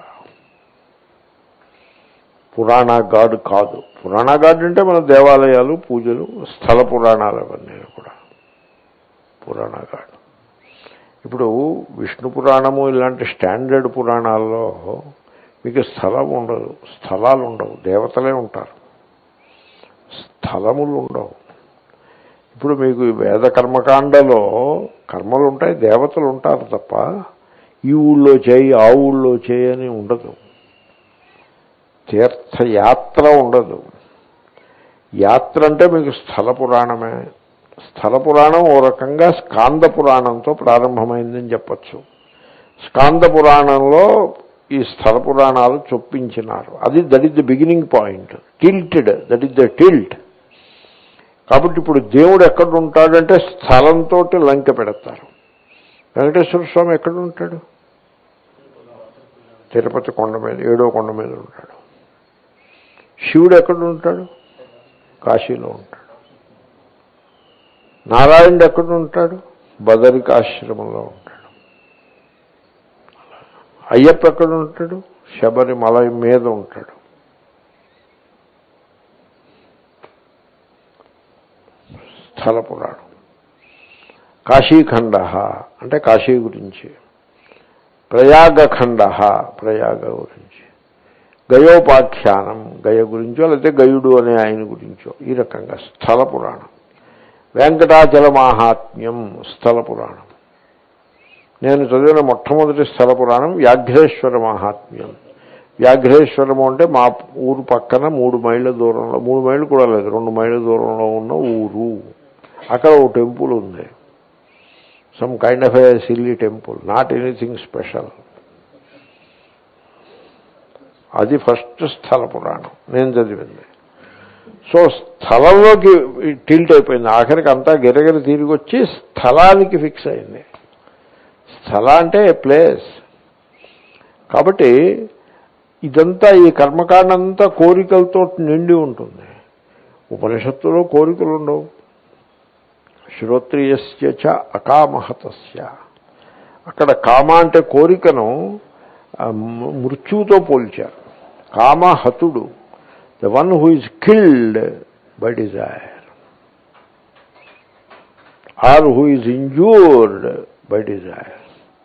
పురాణ గాడ్ కాదు పురాణ గాడ్ అంటే మన దేవాలయాలు పూజలు స్థల పురాణాలు అవన్నీ కూడా పురాణ గాడ్ ఇప్పుడు విష్ణు పురాణము ఇలాంటి స్టాండర్డ్ పురాణాల్లో మీకు స్థలం ఉండదు స్థలాలు ఉండవు దేవతలే ఉంటారు స్థలములు ఉండవు ఇప్పుడు మీకు ఈ వేద కర్మకాండలో కర్మలు ఉంటాయి దేవతలు ఉంటారు తప్ప ఈ ఊళ్ళో చేయి ఆ ఊళ్ళో చేయి అని ఉండదు తీర్థయాత్ర ఉండదు యాత్ర అంటే మీకు స్థల పురాణమే స్థల పురాణం ఓ రకంగా స్కాంద పురాణంతో ప్రారంభమైందని చెప్పచ్చు స్కాంద పురాణంలో ఈ స్థల పురాణాలు చొప్పించినారు అది that is the beginning point tilted that is the tilt కాబట్టి ఇప్పుడు దేవుడు ఎక్కడ ఉంటాడంటే స్థలంతో లంక పెడతారు వెంకటేశ్వర స్వామి ఎక్కడ ఉంటాడు తిరుపతి కొండ మీద ఏడో కొండ మీద ఉంటాడు శివుడు ఎక్కడ ఉంటాడు కాశీలో ఉంటాడు నారాయణుడు ఎక్కడ ఉంటాడు బదరికాశ్రమంలో ఉంటాడు అయ్యప్ప ఎక్కడ ఉంటాడు శబరిమల మీద ఉంటాడు స్థల పురాణం కాశీఖండ అంటే కాశీ గురించి ప్రయాగఖండ ప్రయాగ గురించి గయోపాఖ్యానం గయ గురించో లేకపోతే గయుడు అనే ఆయన గురించో ఈ రకంగా స్థల పురాణం వెంకటాచల మాహాత్మ్యం స్థల పురాణం నేను చదివిన మొట్టమొదటి స్థల పురాణం వ్యాఘ్రేశ్వర మాహాత్మ్యం వ్యాఘ్రేశ్వరము అంటే మా ఊరు పక్కన మూడు మైళ్ళ దూరంలో మూడు మైళ్ళు కూడా లేదు రెండు మైళ్ళ దూరంలో ఉన్న ఊరు అక్కడ ఓ టెంపుల్ ఉంది some kind of a silly temple not anything special అది ఫస్ట్ స్థల పురాణం నేను చదివింది సో స్థలంలోకి టిల్ట్ అయిపోయింది ఆఖరికి అంతా గిరగిర తిరిగి వచ్చి స్థలానికి ఫిక్స్ అయింది స్థల అంటే ప్లేస్ కాబట్టి ఇదంతా ఈ కర్మకాండ అంతా కోరికలతో నిండి ఉంటుంది ఉపనిషత్తులో కోరికలు ఉండవు శ్రోత్రియస్య చ అకామహతస్య అక్కడ కామ అంటే కోరికను ఆ, మ- మృత్యువుతో పోల్చారు కామహతుడు the one who is killed by desire or who is injured by desire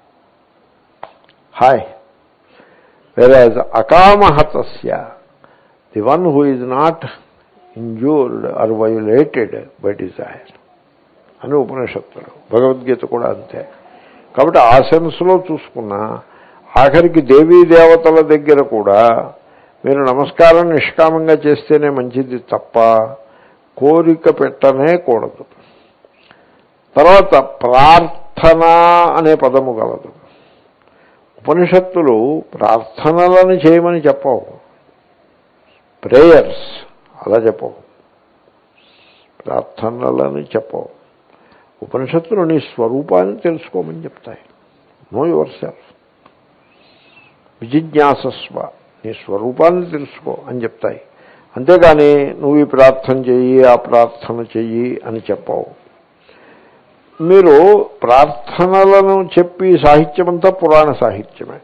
హాయ్ వెరాజ్ అకామహతస్య the one who is not injured or violated by desire అని ఉపనిషత్తులు భగవద్గీత కూడా అంతే కాబట్టి ఆ సెన్స్లో చూసుకున్నా ఆఖరికి దేవీ దేవతల దగ్గర కూడా మీరు నమస్కారం నిష్కామంగా చేస్తేనే మంచిది తప్ప కోరిక పెట్టనే కూడదు తర్వాత ప్రార్థన అనే పదము గలదు ఉపనిషత్తులు ప్రార్థనలను చేయమని చెప్పవు ప్రేయర్స్ అలా చెప్పవు ప్రార్థనలని చెప్పవు ఉపనిషత్తులు నీ స్వరూపాన్ని తెలుసుకోమని చెప్తాయి నో యువర్ సెల్ఫ్ విజిజ్ఞాసస్వ నీ స్వరూపాన్ని తెలుసుకో అని చెప్తాయి అంతేగాని నువ్వు ఈ ప్రార్థన చెయ్యి ఆ ప్రార్థన చెయ్యి అని చెప్పవు మీరు ప్రార్థనలను చెప్పి సాహిత్యమంతా పురాణ సాహిత్యమే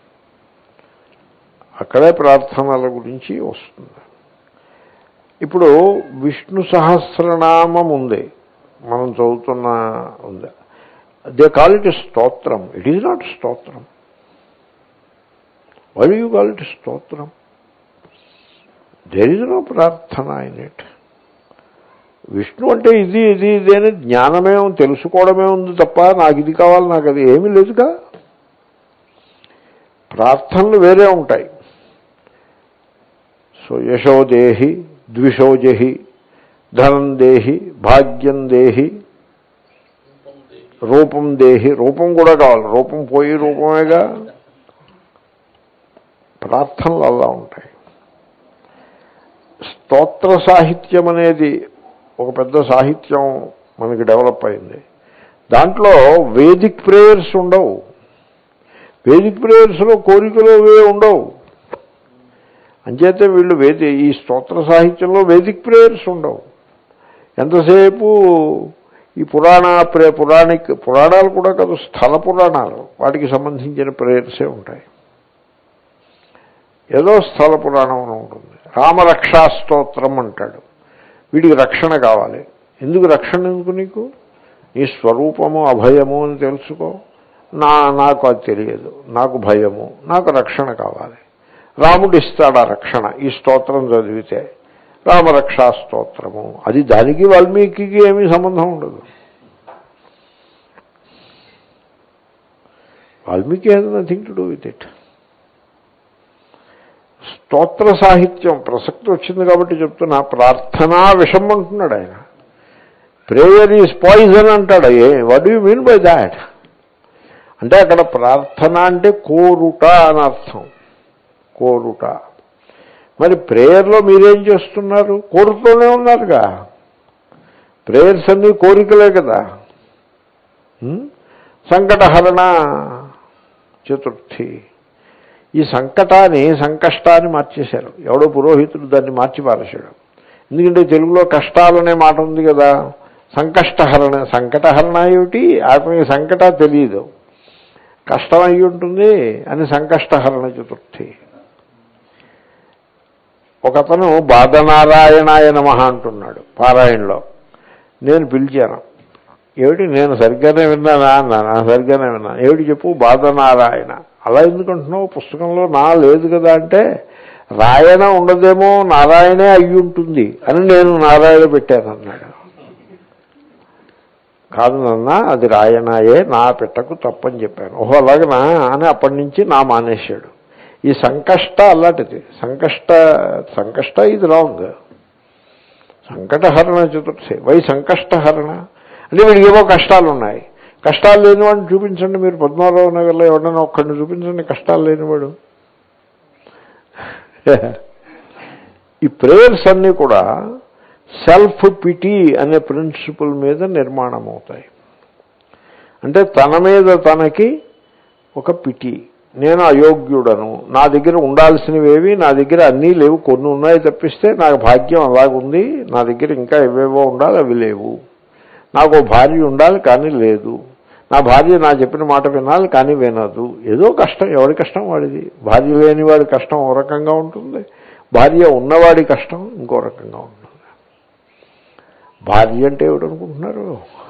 అక్కడే ప్రార్థనల గురించి వస్తుంది ఇప్పుడు విష్ణు సహస్రనామం ఉంది మనం చదువుతున్న ఉంది they call it stotram it is not stotram why you call it stotram there is no prarthana in it Vishnu అంటే ఇది ఇది ఇది అని జ్ఞానమే ఉంది, తెలుసుకోవడమే ఉంది తప్ప నాకు ఇది కావాలి నాకు అది ఏమీ లేదుగా ప్రార్థనలు వేరే ఉంటాయి సో యశోదేహి ద్విషోజహి ధనం దేహి భాగ్యం దేహి రూపం దేహి రూపం కూడా కావాలి రూపం పోయి రూపమేగా ప్రార్థనలు అలా ఉంటాయి స్తోత్ర సాహిత్యం అనేది ఒక పెద్ద సాహిత్యం మనకి డెవలప్ అయింది దాంట్లో వేదిక్ ప్రేయర్స్ ఉండవు వేదిక్ ప్రేయర్స్లో కోరికలు అవే ఉండవు అంచేతే వీళ్ళు వేది ఈ స్తోత్ర సాహిత్యంలో వేదిక్ ప్రేయర్స్ ఉండవు ఎంతసేపు ఈ పురాణ ప్రే పురాణిక్ పురాణాలు కూడా కాదు స్థల పురాణాలు వాటికి సంబంధించిన ప్రేయర్సే ఉంటాయి ఏదో స్థల పురాణం అని ఉంటుంది రామరక్షా స్తోత్రం అంటాడు వీడికి రక్షణ కావాలి ఎందుకు రక్షణ ఎందుకు నీకు నీ స్వరూపము అభయము అని తెలుసుకో నా నాకు అది తెలియదు నాకు భయము నాకు రక్షణ కావాలి రాముడు ఇస్తాడు ఆ రక్షణ ఈ స్తోత్రం చదివితే రామరక్షా స్తోత్రము అది దానికి వాల్మీకి ఏమీ సంబంధం ఉండదు Valmiki has nothing to do with it స్తోత్ర సాహిత్యం ప్రసక్తి వచ్చింది కాబట్టి చెప్తున్నా ప్రార్థనా విషం అంటున్నాడు ఆయన ప్రేయర్ ఈజ్ పాయిజన్ అంటాడు ఏ what you mean by that అంటే అక్కడ ప్రార్థన అంటే కోరుట అని అర్థం కోరుట మరి ప్రేయర్లో మీరేం చేస్తున్నారు కోరుతూనే ఉన్నారుగా ప్రేయర్స్ అన్నీ కోరికలే కదా హ్మ్? సంకటహరణ చతుర్థి ఈ సంకటాన్ని సంకష్టాన్ని మార్చేశారు ఎవడో పురోహితుడు దాన్ని మార్చి పారేశాడు ఎందుకంటే తెలుగులో కష్టాలనే మాట ఉంది కదా సంకష్టహరణ సంకటహరణ ఏమిటి ఆత్మకి సంకట తెలియదు కష్టం అయి ఉంటుంది అని సంకష్టహరణ చతుర్థి ఒకతను బాధనారాయణాయ నమః అంటున్నాడు పారాయణలో నేను పిలిచాను ఏమిటి నేను సరిగ్గానే విన్నానా అన్నాను సరిగ్గానే విన్నాను ఏమిటి చెప్పు బాధనారాయణ అలా ఎందుకంటున్నావు పుస్తకంలో నా లేదు కదా అంటే రాయణ ఉండదేమో నారాయణే అయి ఉంటుంది అని నేను నారాయణ పెట్టాను అన్నాడు కాదు నాన్న అది రాయణాయే నా పెట్టకు తప్పని చెప్పాను ఓహో అలాగనా అని అప్పటి నుంచి నా మానేశాడు ఈ సంకష్ట అలాంటిది సంకష్ట సంకష్ట ఇది రాంగ్ సంకటహరణ చతుర్థి వై సంకష్టహరణ అంటే వీడికి ఏవో కష్టాలు ఉన్నాయి కష్టాలు లేనివాడిని చూపించండి మీరు పద్మారావు నగర్లో ఎవడన్నా ఒక్కడిని చూపించండి కష్టాలు లేనివాడు ఈ ప్రేయర్స్ అన్నీ కూడా సెల్ఫ్ పిటీ అనే ప్రిన్సిపల్ మీద నిర్మాణం అవుతాయి అంటే తన మీద తనకి ఒక పిటి నేను అయోగ్యుడను నా దగ్గర ఉండాల్సినవేవి నా దగ్గర అన్నీ లేవు కొన్ని ఉన్నాయి తప్పిస్తే నాకు భాగ్యం అలాగుంది నా దగ్గర ఇంకా ఏవేవో ఉండాలి అవి లేవు నాకు ఓ భార్య ఉండాలి కానీ లేదు నా భార్య నా చెప్పిన మాట వినాలి కానీ వినదు ఏదో కష్టం ఎవరి కష్టం వాడిది భార్య లేని వాడి కష్టం ఓ రకంగా ఉంటుంది భార్య ఉన్నవాడి కష్టం ఇంకో రకంగా ఉంటుంది భార్య అంటే ఏమిటనుకుంటున్నారు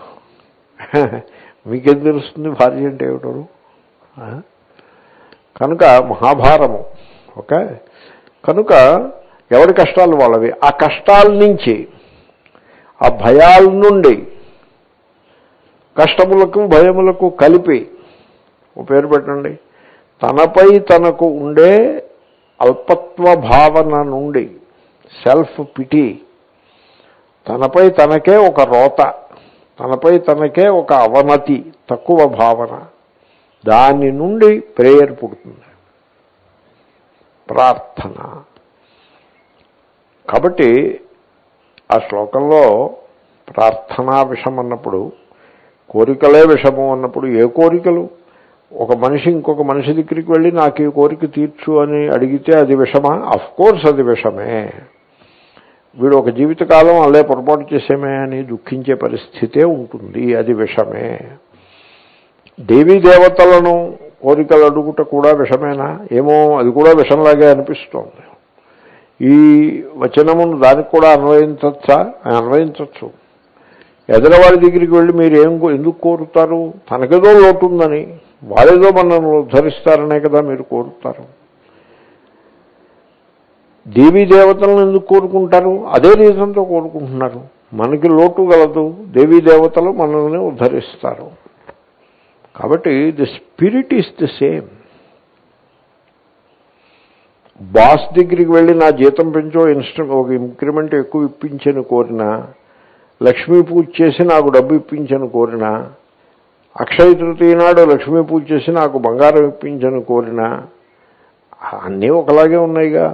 మీకేం తెలుస్తుంది భార్య అంటే ఏమిటో ఆ? కనుక మహాభారము ఓకే కనుక ఎవరి కష్టాలు వాళ్ళవి ఆ కష్టాల నుంచి ఆ భయాల నుండి కష్టములకు భయములకు కలిపి ఓ పేరు పెట్టండి తనపై తనకు ఉండే అల్పత్వ భావన నుండి సెల్ఫ్ పిటి తనపై తనకే ఒక రోత తనపై తనకే ఒక అవనతి తక్కువ భావన దాని నుండి ప్రేయర్ పుడుతుంది ప్రార్థన కాబట్టి ఆ శ్లోకంలో ప్రార్థనా విషం అన్నప్పుడు కోరికలే విషము అన్నప్పుడు ఏ కోరికలు ఒక మనిషి ఇంకొక మనిషి దగ్గరికి వెళ్ళి నాకు ఈ కోరిక తీర్చు అని అడిగితే అది విషమా అఫ్ కోర్స్ అది విషమే వీడు ఒక జీవితకాలం అల్లే పొరపాటు చేసేమే అని దుఃఖించే పరిస్థితే ఉంటుంది అది విషమే దేవీ దేవతలను కోరికలు అడుగుట కూడా విషమేనా ఏమో అది కూడా విషంలాగే అనిపిస్తోంది ఈ వచనమును దానికి కూడా అన్వయించచ్చా అన్వయించవచ్చు ఎదరవాడి దగ్గరికి వెళ్ళి మీరు ఏం కో- ఎందుకు కోరుతారు తనకేదో లోటు ఉందని వాళ్ళేదో మనల్ని ఉద్ధరిస్తారనే కదా మీరు కోరుతారు దేవీ దేవతలను ఎందుకు కోరుకుంటారు అదే రీజన్తో కోరుకుంటున్నారు మనకి లోటు గలదు దేవీ దేవతలు మనల్ని ఉద్ధరిస్తారు కాబట్టి the spirit is the same boss దగ్గరికి వెళ్ళి నా జీతం పెంచో ఇన్స్ట ఒక ఇంక్రిమెంట్ ఎక్కువ ఇప్పించని కోరినా లక్ష్మీ పూజ చేసి నాకు డబ్బు ఇప్పించని కోరినా అక్షయ తృతీయ నాడు లక్ష్మీ పూజ చేసి నాకు బంగారం ఇప్పించని కోరినా అన్నీ ఒకలాగే ఉన్నాయిగా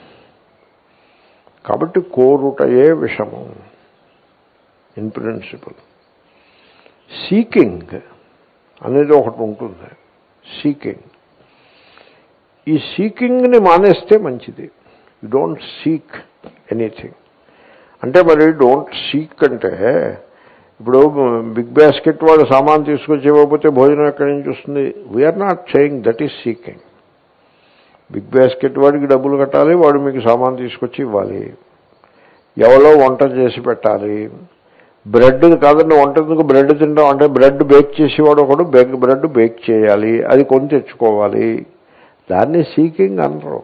కాబట్టి కోరుటయే విషము ఇన్ ప్రిన్సిపల్ సీకింగ్ అనేది ఒకటి ఉంటుంది సీకింగ్ ఈ సీకింగ్ని మానేస్తే మంచిది యు డోంట్ సీక్ ఎనీథింగ్ అంటే మరి డోంట్ సీక్ అంటే ఇప్పుడు బిగ్ బాస్కెట్ వాడు సామాన్ తీసుకొచ్చి ఇవ్వకపోతే భోజనం ఎక్కడి నుంచి వస్తుంది we're not saying that is seeking big basket వాడికి డబ్బులు కట్టాలి వాడు మీకు సామాన్ తీసుకొచ్చి ఇవ్వాలి ఎవరో వంట చేసి పెట్టాలి బ్రెడ్ కాదండి వంట ఎందుకు బ్రెడ్ తింటాం అంటే బ్రెడ్ బేక్ చేసేవాడు ఒకడు బెగ్ బ్రెడ్ బేక్ చేయాలి అది కొని తెచ్చుకోవాలి దాన్ని సీకింగ్ అనరు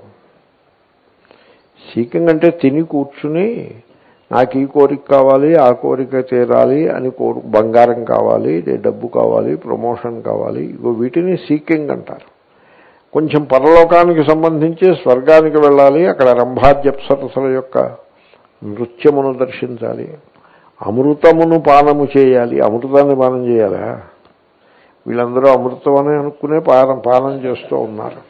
సీకింగ్ అంటే తిని కూర్చుని నాకు ఈ కోరిక కావాలి ఆ కోరిక తీరాలి అని కోరు బంగారం కావాలి డబ్బు కావాలి ప్రమోషన్ కావాలి ఇగో వీటిని సీకింగ్ అంటారు కొంచెం పరలోకానికి సంబంధించి స్వర్గానికి వెళ్ళాలి అక్కడ రంభాద్యప్సరసల యొక్క నృత్యమును దర్శించాలి అమృతమును పానము చేయాలి అమృతాన్ని పానం చేయాలా వీళ్ళందరూ అమృతం అని అనుకునే పానం పానం చేస్తూ ఉన్నారు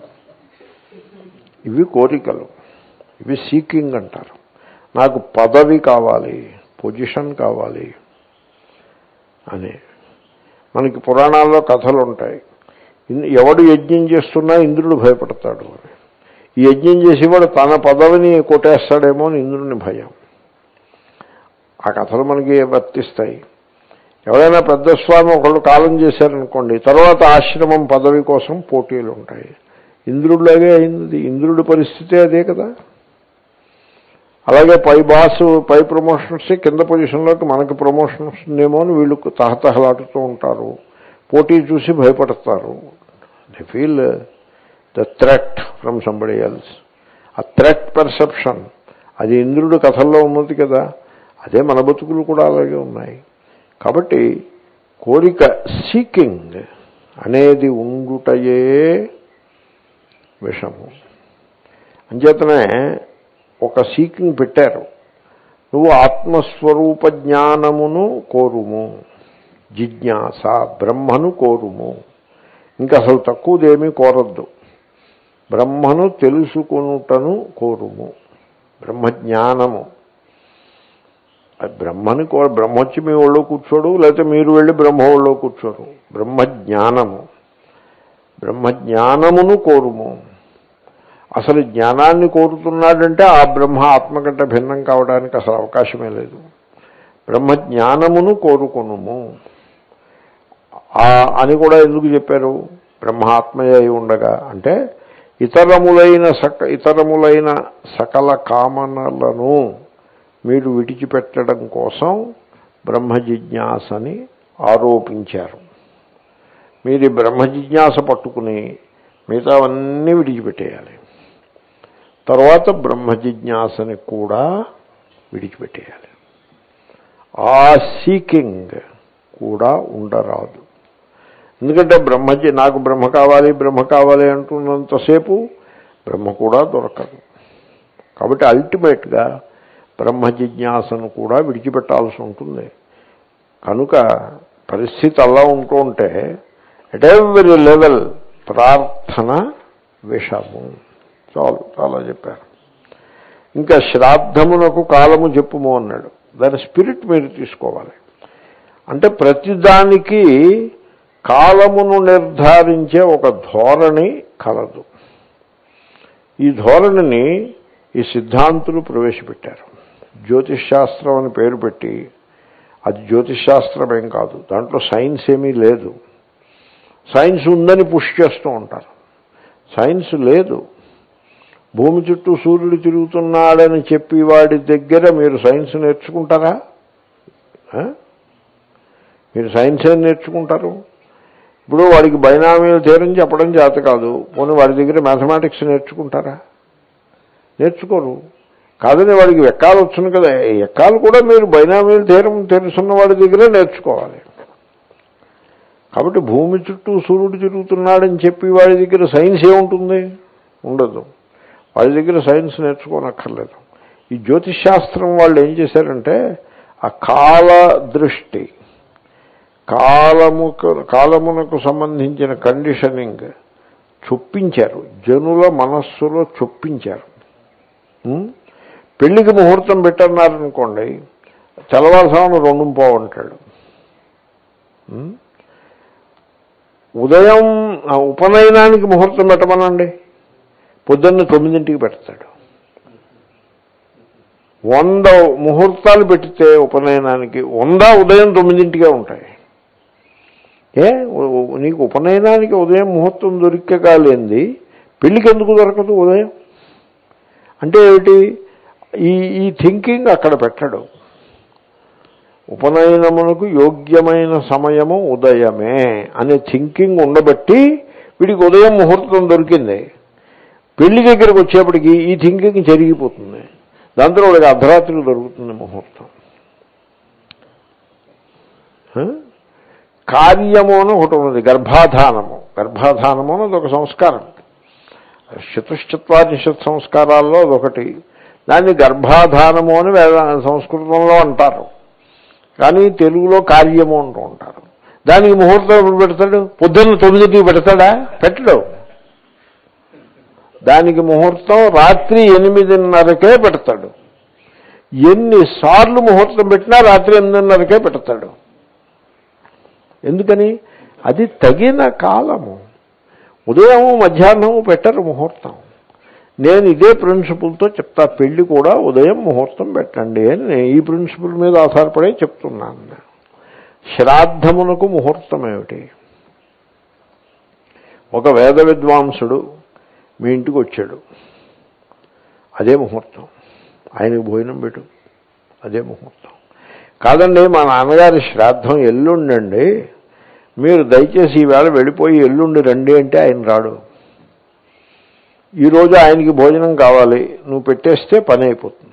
ఇవి కోరికలు ఇవి సీకింగ్ అంటారు నాకు పదవి కావాలి పొజిషన్ కావాలి అని మనకి పురాణాల్లో కథలు ఉంటాయి ఇన్- ఎవడు యజ్ఞం చేస్తున్నా ఇంద్రుడు భయపడతాడు అని ఈ యజ్ఞం చేసేవాడు తన పదవిని కొట్టేస్తాడేమో అని ఇంద్రుని భయం ఆ కథలు మనకి వర్తిస్తాయి ఎవరైనా పెద్ద స్వామి ఒకళ్ళు కాలం చేశారనుకోండి తర్వాత ఆశ్రమం పదవి కోసం పోటీలు ఉంటాయి ఇంద్రుడిలాగే అయింది ఇంద్రుడి పరిస్థితి అదే కదా అలాగే పై బాస్ పై ప్రమోషన్ వస్తే కింద పొజిషన్లోకి మనకి ప్రమోషన్ వస్తుందేమో అని వీళ్ళు తహతహలాడుతూ ఉంటారు పోటీ చూసి భయపడతారు they feel the threat from somebody else ఆ థ్రెట్ పర్సెప్షన్ అది ఇంద్రుడి కథల్లో ఉన్నది కదా అదే మన బతుకులు కూడా అలాగే ఉన్నాయి కాబట్టి కోరిక సీకింగ్ అనేది ఉండుటయే విషము అంచేతనే ఒక సీకింగ్ పెట్టారు నువ్వు ఆత్మస్వరూప జ్ఞానమును కోరుము జిజ్ఞాస బ్రహ్మను కోరుము ఇంకా అసలు తక్కువదేమీ కోరద్దు బ్రహ్మను తెలుసుకొనుటను కోరుము బ్రహ్మజ్ఞానము అది బ్రహ్మని కో బ్రహ్మ వచ్చి మీ ఒళ్ళో కూర్చోడు లేకపోతే మీరు వెళ్ళి బ్రహ్మ ఒళ్ళో కూర్చోరు బ్రహ్మజ్ఞానము బ్రహ్మజ్ఞానమును కోరుము అసలు జ్ఞానాన్ని కోరుతున్నాడంటే ఆ బ్రహ్మ ఆత్మ కంటే భిన్నం కావడానికి అసలు అవకాశమే లేదు బ్రహ్మజ్ఞానమును కోరుకొనుము ఆ అని కూడా ఎందుకు చెప్పారు బ్రహ్మాత్మయ అయి ఉండగా అంటే ఇతరములైన సక ఇతరములైన సకల కామనలను మీరు విడిచిపెట్టడం కోసం బ్రహ్మ జిజ్ఞాసని ఆరోపించారు మీరు ఈ బ్రహ్మ జిజ్ఞాస పట్టుకుని మిగతావన్నీ విడిచిపెట్టేయాలి తర్వాత బ్రహ్మ జిజ్ఞాసని కూడా విడిచిపెట్టేయాలి ఆ సీకింగ్ కూడా ఉండరాదు ఎందుకంటే బ్రహ్మజి నాకు బ్రహ్మ కావాలి బ్రహ్మ కావాలి అంటున్నంతసేపు బ్రహ్మ కూడా దొరకదు కాబట్టి అల్టిమేట్గా బ్రహ్మ జిజ్ఞాసను కూడా విడిచిపెట్టాల్సి ఉంటుంది కనుక పరిస్థితి అలా ఉంటూ ఉంటే ఎట్ ఎవరి లెవెల్ ప్రార్థన విషము చాలు చాలా చెప్పారు ఇంకా శ్రాద్ధమునకు కాలము చెప్పుము అన్నాడు దాని స్పిరిట్ మీరు తీసుకోవాలి అంటే ప్రతిదానికి కాలమును నిర్ధారించే ఒక ధోరణి కలదు ఈ ధోరణిని ఈ సిద్ధాంతులు ప్రవేశపెట్టారు జ్యోతిష్ శాస్త్రం అని పేరు పెట్టి అది జ్యోతిష్ శాస్త్రం ఏం కాదు దాంట్లో సైన్స్ ఏమీ లేదు సైన్స్ ఉందని పుష్ చేస్తూ ఉంటారు సైన్స్ లేదు భూమి చుట్టూ సూర్యుడు తిరుగుతున్నాడని చెప్పి వాడి దగ్గర మీరు సైన్స్ నేర్చుకుంటారా ఆ? మీరు సైన్స్ ఏం నేర్చుకుంటారు ఇప్పుడు వాడికి బైనామీలు థీరం చెప్పడం చేత కాదు పోనీ వాడి దగ్గర మ్యాథమెటిక్స్ నేర్చుకుంటారా నేర్చుకోరు కాదని వాడికి ఎక్కాలు వచ్చును కదా ఎక్కాలు కూడా మీరు బైనామీలు థీరం తెలుసున్న వాడి దగ్గరే నేర్చుకోవాలి కాబట్టి భూమి చుట్టూ సూర్యుడు తిరుగుతున్నాడని చెప్పి వాడి దగ్గర సైన్స్ ఏముంటుంది ఉండదు వాడి దగ్గర సైన్స్ నేర్చుకోనక్కర్లేదు ఈ జ్యోతిష్ శాస్త్రం వాళ్ళు ఏం చేశారంటే ఆ కాల దృష్టి కాలముకు కాలమునకు సంబంధించిన కండిషనింగ్ చొప్పించారు జనుల మనస్సులో చొప్పించారు ఉం? పెళ్లికి ముహూర్తం పెట్టన్నారనుకోండి తెల్లవారుసామున రెండు పోవంటాడు ఉం? ఉదయం ఆ ఉపనయనానికి ముహూర్తం పెట్టమనండి పొద్దున్న తొమ్మిదింటికి పెడతాడు వంద ముహూర్తాలు పెడితే ఉపనయనానికి వంద ఉదయం తొమ్మిదింటికే ఉంటాయి ఏ ఉ- ఉ- నీకు ఉపనయనానికి ఉదయం ముహూర్తం దొరికే కాలేంది పెళ్ళికి ఎందుకు దొరకదు ఉదయం అంటే ఏమిటి ఈ ఈ థింకింగ్ అక్కడ పెట్టడు ఉపనయనమునకు యోగ్యమైన సమయము ఉదయమే అనే థింకింగ్ ఉండబట్టి వీడికి ఉదయం ముహూర్తం దొరికింది పెళ్లి దగ్గరకు వచ్చేప్పటికి ఈ థింకింగ్ జరిగిపోతుంది దాంతో వాడికి అర్ధరాత్రికి దొరుకుతుంది ముహూర్తం హ? కార్యము అని ఒకటి ఉన్నది గర్భాధానము గర్భాధానము అన్నది ఒక సంస్కారం చతుశ్చత్వారిషత్ సంస్కారాల్లో అదొకటి దాన్ని గర్భాధానము అని వేద సంస్కృతంలో అంటారు కానీ తెలుగులో కార్యము అంటూ ఉంటారు దానికి ముహూర్తం ఎప్పుడు పెడతాడు పొద్దున్న తొమ్మిదింటికి పెడతాడా పెట్టడు దానికి ముహూర్తం రాత్రి ఎనిమిదిన్నరకే పెడతాడు ఎన్నిసార్లు ముహూర్తం పెట్టినా రాత్రి ఎనిమిదిన్నరకే పెడతాడు ఎందుకని అది తగిన కాలము ఉదయము మధ్యాహ్నము పెట్టరు ముహూర్తం నేను ఇదే ప్రిన్సిపుల్తో చెప్తా పెళ్లి కూడా ఉదయం ముహూర్తం పెట్టండి అని నేను ఈ ప్రిన్సిపుల్ మీద ఆధారపడే చెప్తున్నాను నేను. శ్రాద్ధమునకు ముహూర్తం ఏమిటి ఒక వేద విద్వాంసుడు మీ ఇంటికి వచ్చాడు అదే ముహూర్తం ఆయనకు భోజనం పెట్టు అదే ముహూర్తం కాదండి మా నాన్నగారి శ్రాద్ధం ఎల్లుండండి మీరు దయచేసి ఈవేళ వెళ్ళిపోయి ఎల్లుండి రండి అంటే ఆయన రాడు ఈరోజు ఆయనకి భోజనం కావాలి నువ్వు పెట్టేస్తే పని అయిపోతుంది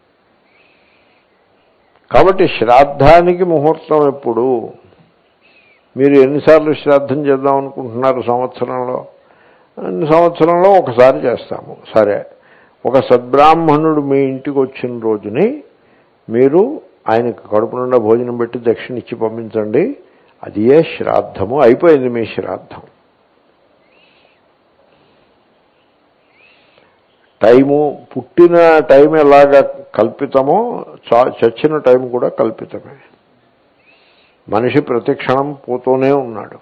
కాబట్టి శ్రాద్ధానికి ముహూర్తం ఎప్పుడు మీరు ఎన్నిసార్లు శ్రాద్ధం చేద్దాం అనుకుంటున్నారు సంవత్సరంలో అన్ని సంవత్సరంలో ఒకసారి చేస్తాము సరే ఒక సద్బ్రాహ్మణుడు మీ ఇంటికి వచ్చిన రోజుని మీరు ఆయనకు కడుపు నిండా భోజనం పెట్టి దక్షిణ ఇచ్చి పంపించండి అది ఏ శ్రాద్ధము అయిపోయింది మీ శ్రాద్ధం టైము పుట్టిన టైం ఎలాగ కల్పితమో చా- చచ్చిన టైం కూడా కల్పితమే మనిషి ప్రతి క్షణం పోతూనే ఉన్నాడు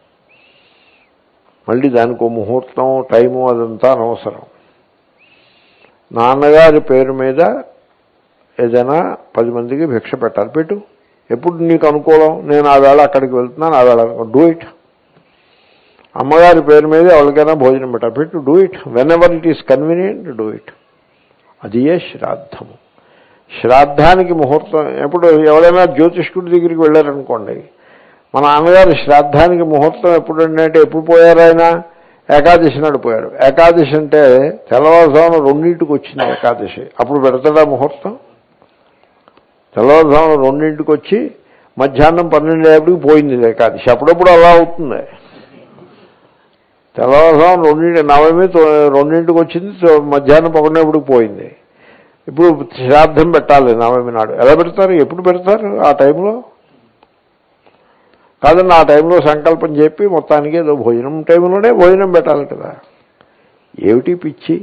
మళ్ళీ దానికి ఓ ముహూర్తం టైము అదంతా అనవసరం నాన్నగారి పేరు మీద ఏదైనా పది మందికి భిక్ష పెట్టాలి పెట్టు ఎప్పుడు నీకు అనుకూలం నేను ఆ వేళ అక్కడికి వెళ్తున్నాను ఆ వేళ డూ ఇట్ అమ్మగారి పేరు మీద ఎవరికైనా భోజనం పెట్ట పెట్టు do it whenever it is convenient do it అది ఏ శ్రాద్ధము శ్రాద్ధానికి ముహూర్తం ఎప్పుడు ఎవరైనా జ్యోతిష్కుడి దగ్గరికి వెళ్ళారనుకోండి మా నాన్నగారు శ్రాద్ధానికి ముహూర్తం ఎప్పుడు అంటే ఎప్పుడు పోయారు ఆయన ఏకాదశి నాడు పోయారు ఏకాదశి అంటే తెల్లవారుజామున రెండింటికి వచ్చింది ఏకాదశి అప్పుడు పెడతాడా ముహూర్తం తెల్లవారుజామున రెండింటికి వచ్చి మధ్యాహ్నం పన్నెండు అయ్యేప్పటికి పోయింది ఏకాదశి అప్పుడప్పుడు అలా అవుతుంది తెల్లవారుజామున రెండింటి నవమి తొ- రెండింటికి వచ్చింది తొ- మధ్యాహ్నం పన్నెండుకి పోయింది ఇప్పుడు శ్రాద్ధం పెట్టాలి నవమి నాడు ఎలా పెడతారు ఎప్పుడు పెడతారు ఆ టైంలో కాదండి ఆ టైంలో సంకల్పం చెప్పి మొత్తానికి ఏదో భోజనం టైంలోనే భోజనం పెట్టాలి కదా ఏమిటి పిచ్చి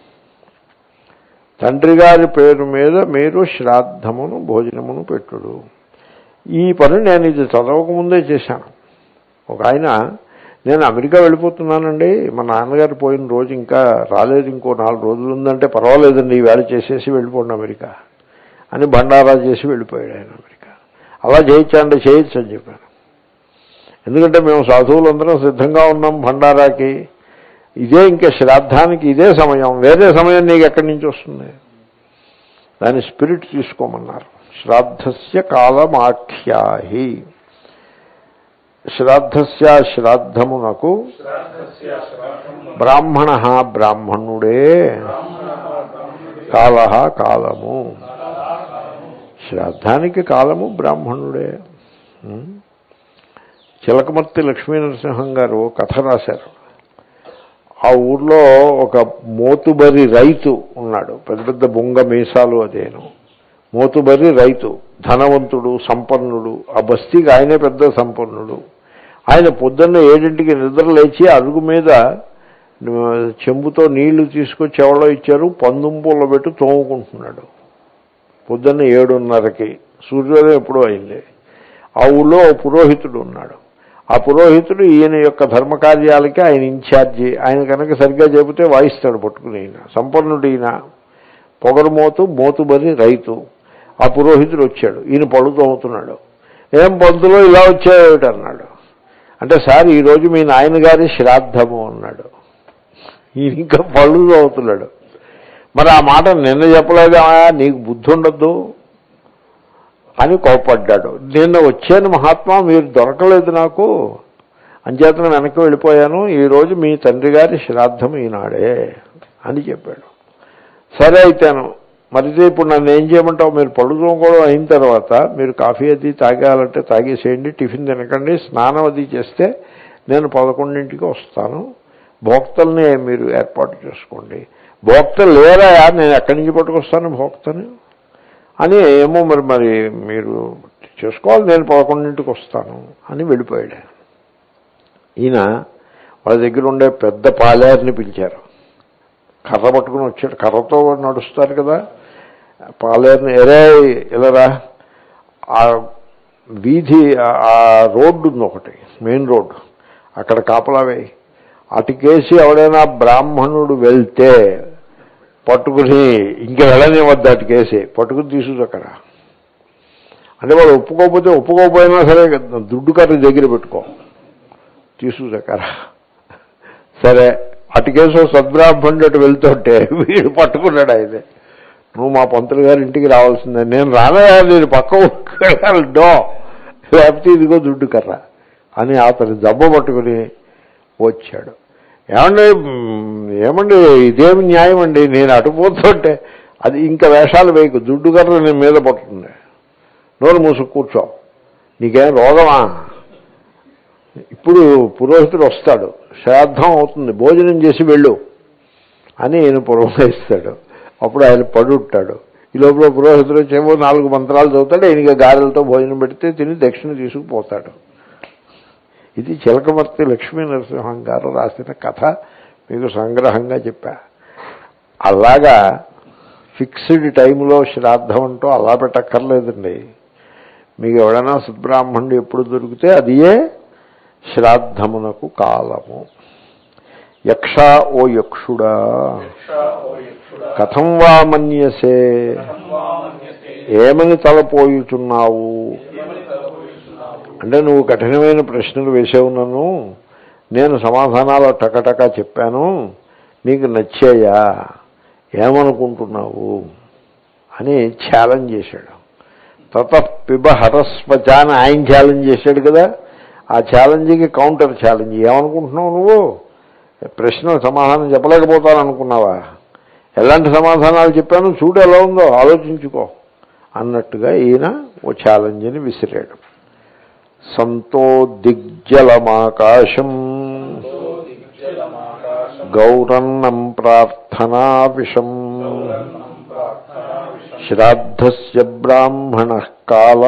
తండ్రి గారి పేరు మీద మీరు శ్రాద్ధమును భోజనమును పెట్టుడు ఈ పని నేను ఇది చదవకముందే చేశాను ఒక ఆయన నేను అమెరికా వెళ్ళిపోతున్నానండి మా నాన్నగారు పోయిన రోజు ఇంకా రాలేదు ఇంకో నాలుగు రోజులు ఉందంటే పర్వాలేదండి ఈ వేళ చేసేసి వెళ్ళిపోండి అమెరికా అని బండారా చేసి వెళ్ళిపోయాడు ఆయన అమెరికా అలా చేయొచ్చండి చేయొచ్చు అని చెప్పాను ఎందుకంటే మేము సాధువులందరం సిద్ధంగా ఉన్నాం భండారాకి ఇదే ఇంకా శ్రాద్ధానికి ఇదే సమయం వేరే సమయం నీకు ఎక్కడి నుంచి వస్తుంది దాని స్పిరిట్ తీసుకోమన్నారు శ్రాద్ధస్య కాలమాఖ్యాహి శ్రాద్ధస్య శ్రాద్ధమునకు బ్రాహ్మణ బ్రాహ్మణుడే కాల కాలము శ్రాద్ధానికి కాలము బ్రాహ్మణుడే ఉం? చిలకమర్తి లక్ష్మీనరసింహం గారు కథ రాశారు ఆ ఊర్లో ఒక మోతుబరి రైతు ఉన్నాడు పెద్ద పెద్ద బొంగ మీసాలు అదేను మోతుబరి రైతు ధనవంతుడు సంపన్నుడు ఆ బస్తీకి ఆయనే పెద్ద సంపన్నుడు ఆయన పొద్దున్న ఏడింటికి నిద్ర లేచి అరుగు మీద ఆ, చెంబుతో నీళ్లు తీసుకొచ్చి ఎవరో ఇచ్చారు పందుంపుల్లో పెట్టి తోముకుంటున్నాడు పొద్దున్న ఏడున్నరకి సూర్యోదయం ఎప్పుడో అయింది ఆ ఊళ్ళో ఓ పురోహితుడు ఉన్నాడు ఆ పురోహితుడు ఈయన యొక్క ధర్మకార్యాలకి ఆయన ఇన్ఛార్జి ఆయన కనుక సరిగ్గా చెబితే వాయిస్తాడు పట్టుకుని ఈయన సంపన్నుడు ఈయన పొగరుమోతు మోతుబరి రైతు ఆ పురోహితుడు వచ్చాడు ఈయన పళ్ళు తోముతున్నాడు ఏం పంతులో ఇలా వచ్చాయేమిటి అన్నాడు అంటే సార్ ఈరోజు మీ నాయనగారి శ్రాద్ధము అన్నాడు ఈయన ఇంకా పళ్ళు తోముతున్నాడు మరి ఆ మాట నిన్న చెప్పలేదా నీకు బుద్ధి ఉండద్దు అని కోప్పడ్డాడు నిన్న వచ్చాను మహాత్మా మీరు దొరకలేదు నాకు అంచేతన వెనక్కి వెళ్ళిపోయాను ఈరోజు మీ తండ్రి గారి శ్రాద్ధం ఈనాడే అని చెప్పాడు సరే అయితేను మరితే ఇప్పుడు నన్ను ఏం చేయమంటావు మీరు పళ్ళు తోముకోవడం అయిన తర్వాత మీరు కాఫీ అది తాగాలంటే తాగేసేయండి టిఫిన్ తినకండి స్నానం అది చేస్తే నేను పదకొండింటికి వస్తాను భోక్తల్ని మీరు ఏర్పాటు చేసుకోండి భోక్తలు లేరా నేను ఎక్కడి నుంచి పట్టుకొస్తాను భోక్తని అని ఏమో మరి మరి మీరు చేసుకోవాలి నేను పదకొండింటికి వస్తాను అని వెళ్ళిపోయాడు ఆయన. ఈయన వాళ్ళ దగ్గర ఉండే పెద్ద పాలేరుని పిలిచారు కర్ర పట్టుకుని వచ్చాడు కర్రతో నడుస్తారు కదా పాలేరుని ఎరే ఇలారా ఆ వీధి ఆ- ఆ రోడ్డు ఉంది ఒకటి మెయిన్ రోడ్డు అక్కడ కాపలా వేయి అటుకేసి ఎవడైనా బ్రాహ్మణుడు వెళ్తే పట్టుకుని ఇంక వెళ్ళనివ్వద్దు అటుకేసి పట్టుకుని తీసుకుని అక్కడ అంటే వాడు ఒప్పుకోకపోతే ఒప్పుకోకపోయినా సరే దుడ్డు కర్ర దగ్గర పెట్టుకో తీసుకురకరా సరే అటుకేసో సద్బ్రాహ్మణుడు అటు వెళ్తుంటే వీడు పట్టుకున్నాడు ఆయన నువ్వు మా పంతులు గారి ఇంటికి రావాల్సిందే నేను రానయా నేను పక్క వెళ్ళాలి డో లేకపోతే ఇదిగో దుడ్డు కర్ర అని అతను జబ్బ పట్టుకుని వచ్చాడు ఏమండి మ్, ఏమండి ఇదేమి న్యాయం అండి నేను అటుపోతుంటే అది ఇంకా వేషాలు వేయకు దుడ్డు కర్ర నేను మీద పడుతుంది నోరు మూసు కూర్చో నీకేం రోగమా ఇప్పుడు పురోహితుడు వస్తాడు శ్రాద్ధం అవుతుంది భోజనం చేసి వెళ్ళు అని ఈయన పురోహిస్తాడు అప్పుడు ఆయన పడి ఉంటాడు ఈ లోపల పురోహితుడు వచ్చేమో నాలుగు మంత్రాలు చదువుతాడు ఈయనకి గారెలతో భోజనం పెడితే తిని దక్షిణ తీసుకుపోతాడు ఇది చిలకమర్తి లక్ష్మీ నరసింహం గారు రాసిన కథ మీకు సంగ్రహంగా చెప్పా అలాగా ఫిక్స్డ్ టైంలో శ్రాద్ధం అంటూ అలా పెట్టక్కర్లేదండి మీకు ఎవడైనా సద్బ్రాహ్మణుడు ఎప్పుడు దొరికితే అదియే శ్రాద్ధమునకు కాలము యక్ష ఓ యక్షుడా కథం వా మన్యసే ఏమని తలపోయుచున్నావు అంటే నువ్వు కఠినమైన ప్రశ్నలు వేసావు నన్ను నేను సమాధానాలు టకటకా చెప్పాను నీకు నచ్చాయా ఏమనుకుంటున్నావు అని ఛాలెంజ్ చేశాడు తత పిబ హరస్వచ అని ఆయన ఛాలెంజ్ చేశాడు కదా ఆ ఛాలెంజ్కి కౌంటర్ ఛాలెంజ్ ఏమనుకుంటున్నావు నువ్వు ప్రశ్న సమాధానం చెప్పలేకపోతాననుకున్నావా ఎలాంటి సమాధానాలు చెప్పాను చూడు ఎలా ఉందో ఆలోచించుకో అన్నట్టుగా ఈయన ఓ ఛాలెంజ్ని విసిరాడు సంతో దిగ్జలమాకాశం గౌరన్నం ప్రార్థనా విషం శ్రాద్ధస్య బ్రాహ్మణ కాల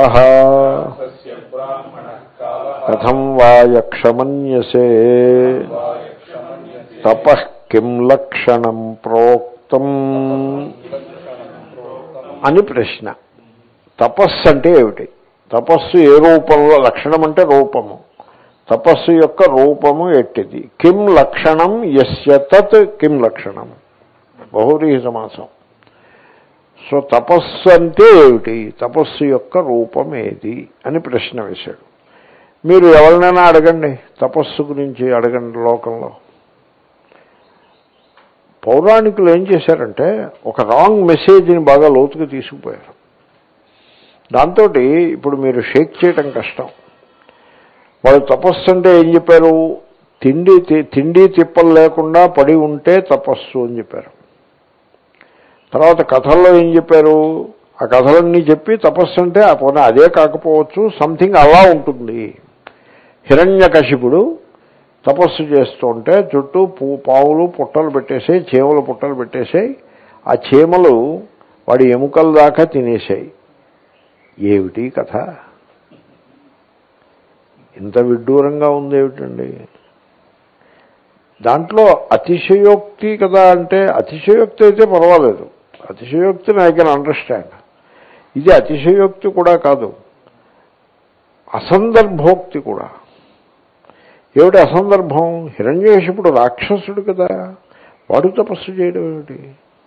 కథం వా యక్షమన్యసే తప కిం లక్షణం ప్రోక్తం అని ప్రశ్న తపస్సు అంటే ఏమిటి తపస్సు ఏ రూపంలో లక్షణం అంటే రూపము తపస్సు యొక్క రూపము ఎట్టిది కిం లక్షణం యస్య తత్ కిం లక్షణం బహురీహి సమాసం సో తపస్సు అంటే ఏమిటి తపస్సు యొక్క రూపం ఏది అని ప్రశ్న వేశాడు మీరు ఎవరినైనా అడగండి తపస్సు గురించి అడగండి లోకంలో పౌరాణికులు ఏం చేశారంటే ఒక రాంగ్ మెసేజ్ని బాగా లోతుగా తీసుకుపోయారు దాంతో ఇప్పుడు మీరు షేక్ చేయటం కష్టం వాళ్ళు తపస్సు అంటే ఏం చెప్పారు తిండి తి- తిండి తిప్పలు లేకుండా పడి ఉంటే తపస్సు అని చెప్పారు తర్వాత కథల్లో ఏం చెప్పారు ఆ కథలన్నీ చెప్పి తపస్సు అంటే ఆ పోనీ అదే కాకపోవచ్చు సంథింగ్ అలా ఉంటుంది హిరణ్యకశిపుడు తపస్సు చేస్తుంటే చుట్టూ పూ పావులు పుట్టలు పెట్టేసాయి చీమలు పుట్టలు పెట్టేసాయి ఆ చీమలు వాడి ఎముకల దాకా తినేసాయి ఏమిటి కథ ఇంత విడ్డూరంగా ఉంది ఏమిటండి దాంట్లో అతిశయోక్తి కదా అంటే అతిశయోక్తి అయితే పర్వాలేదు అతిశయోక్తిని ఐ కెన్ అండర్స్టాండ్ ఇది అతిశయోక్తి కూడా కాదు అసందర్భోక్తి కూడా ఏమిటి అసందర్భం హిరణ్యకశిపుడు రాక్షసుడు కదా వాడు తపస్సు చేయడం ఏమిటి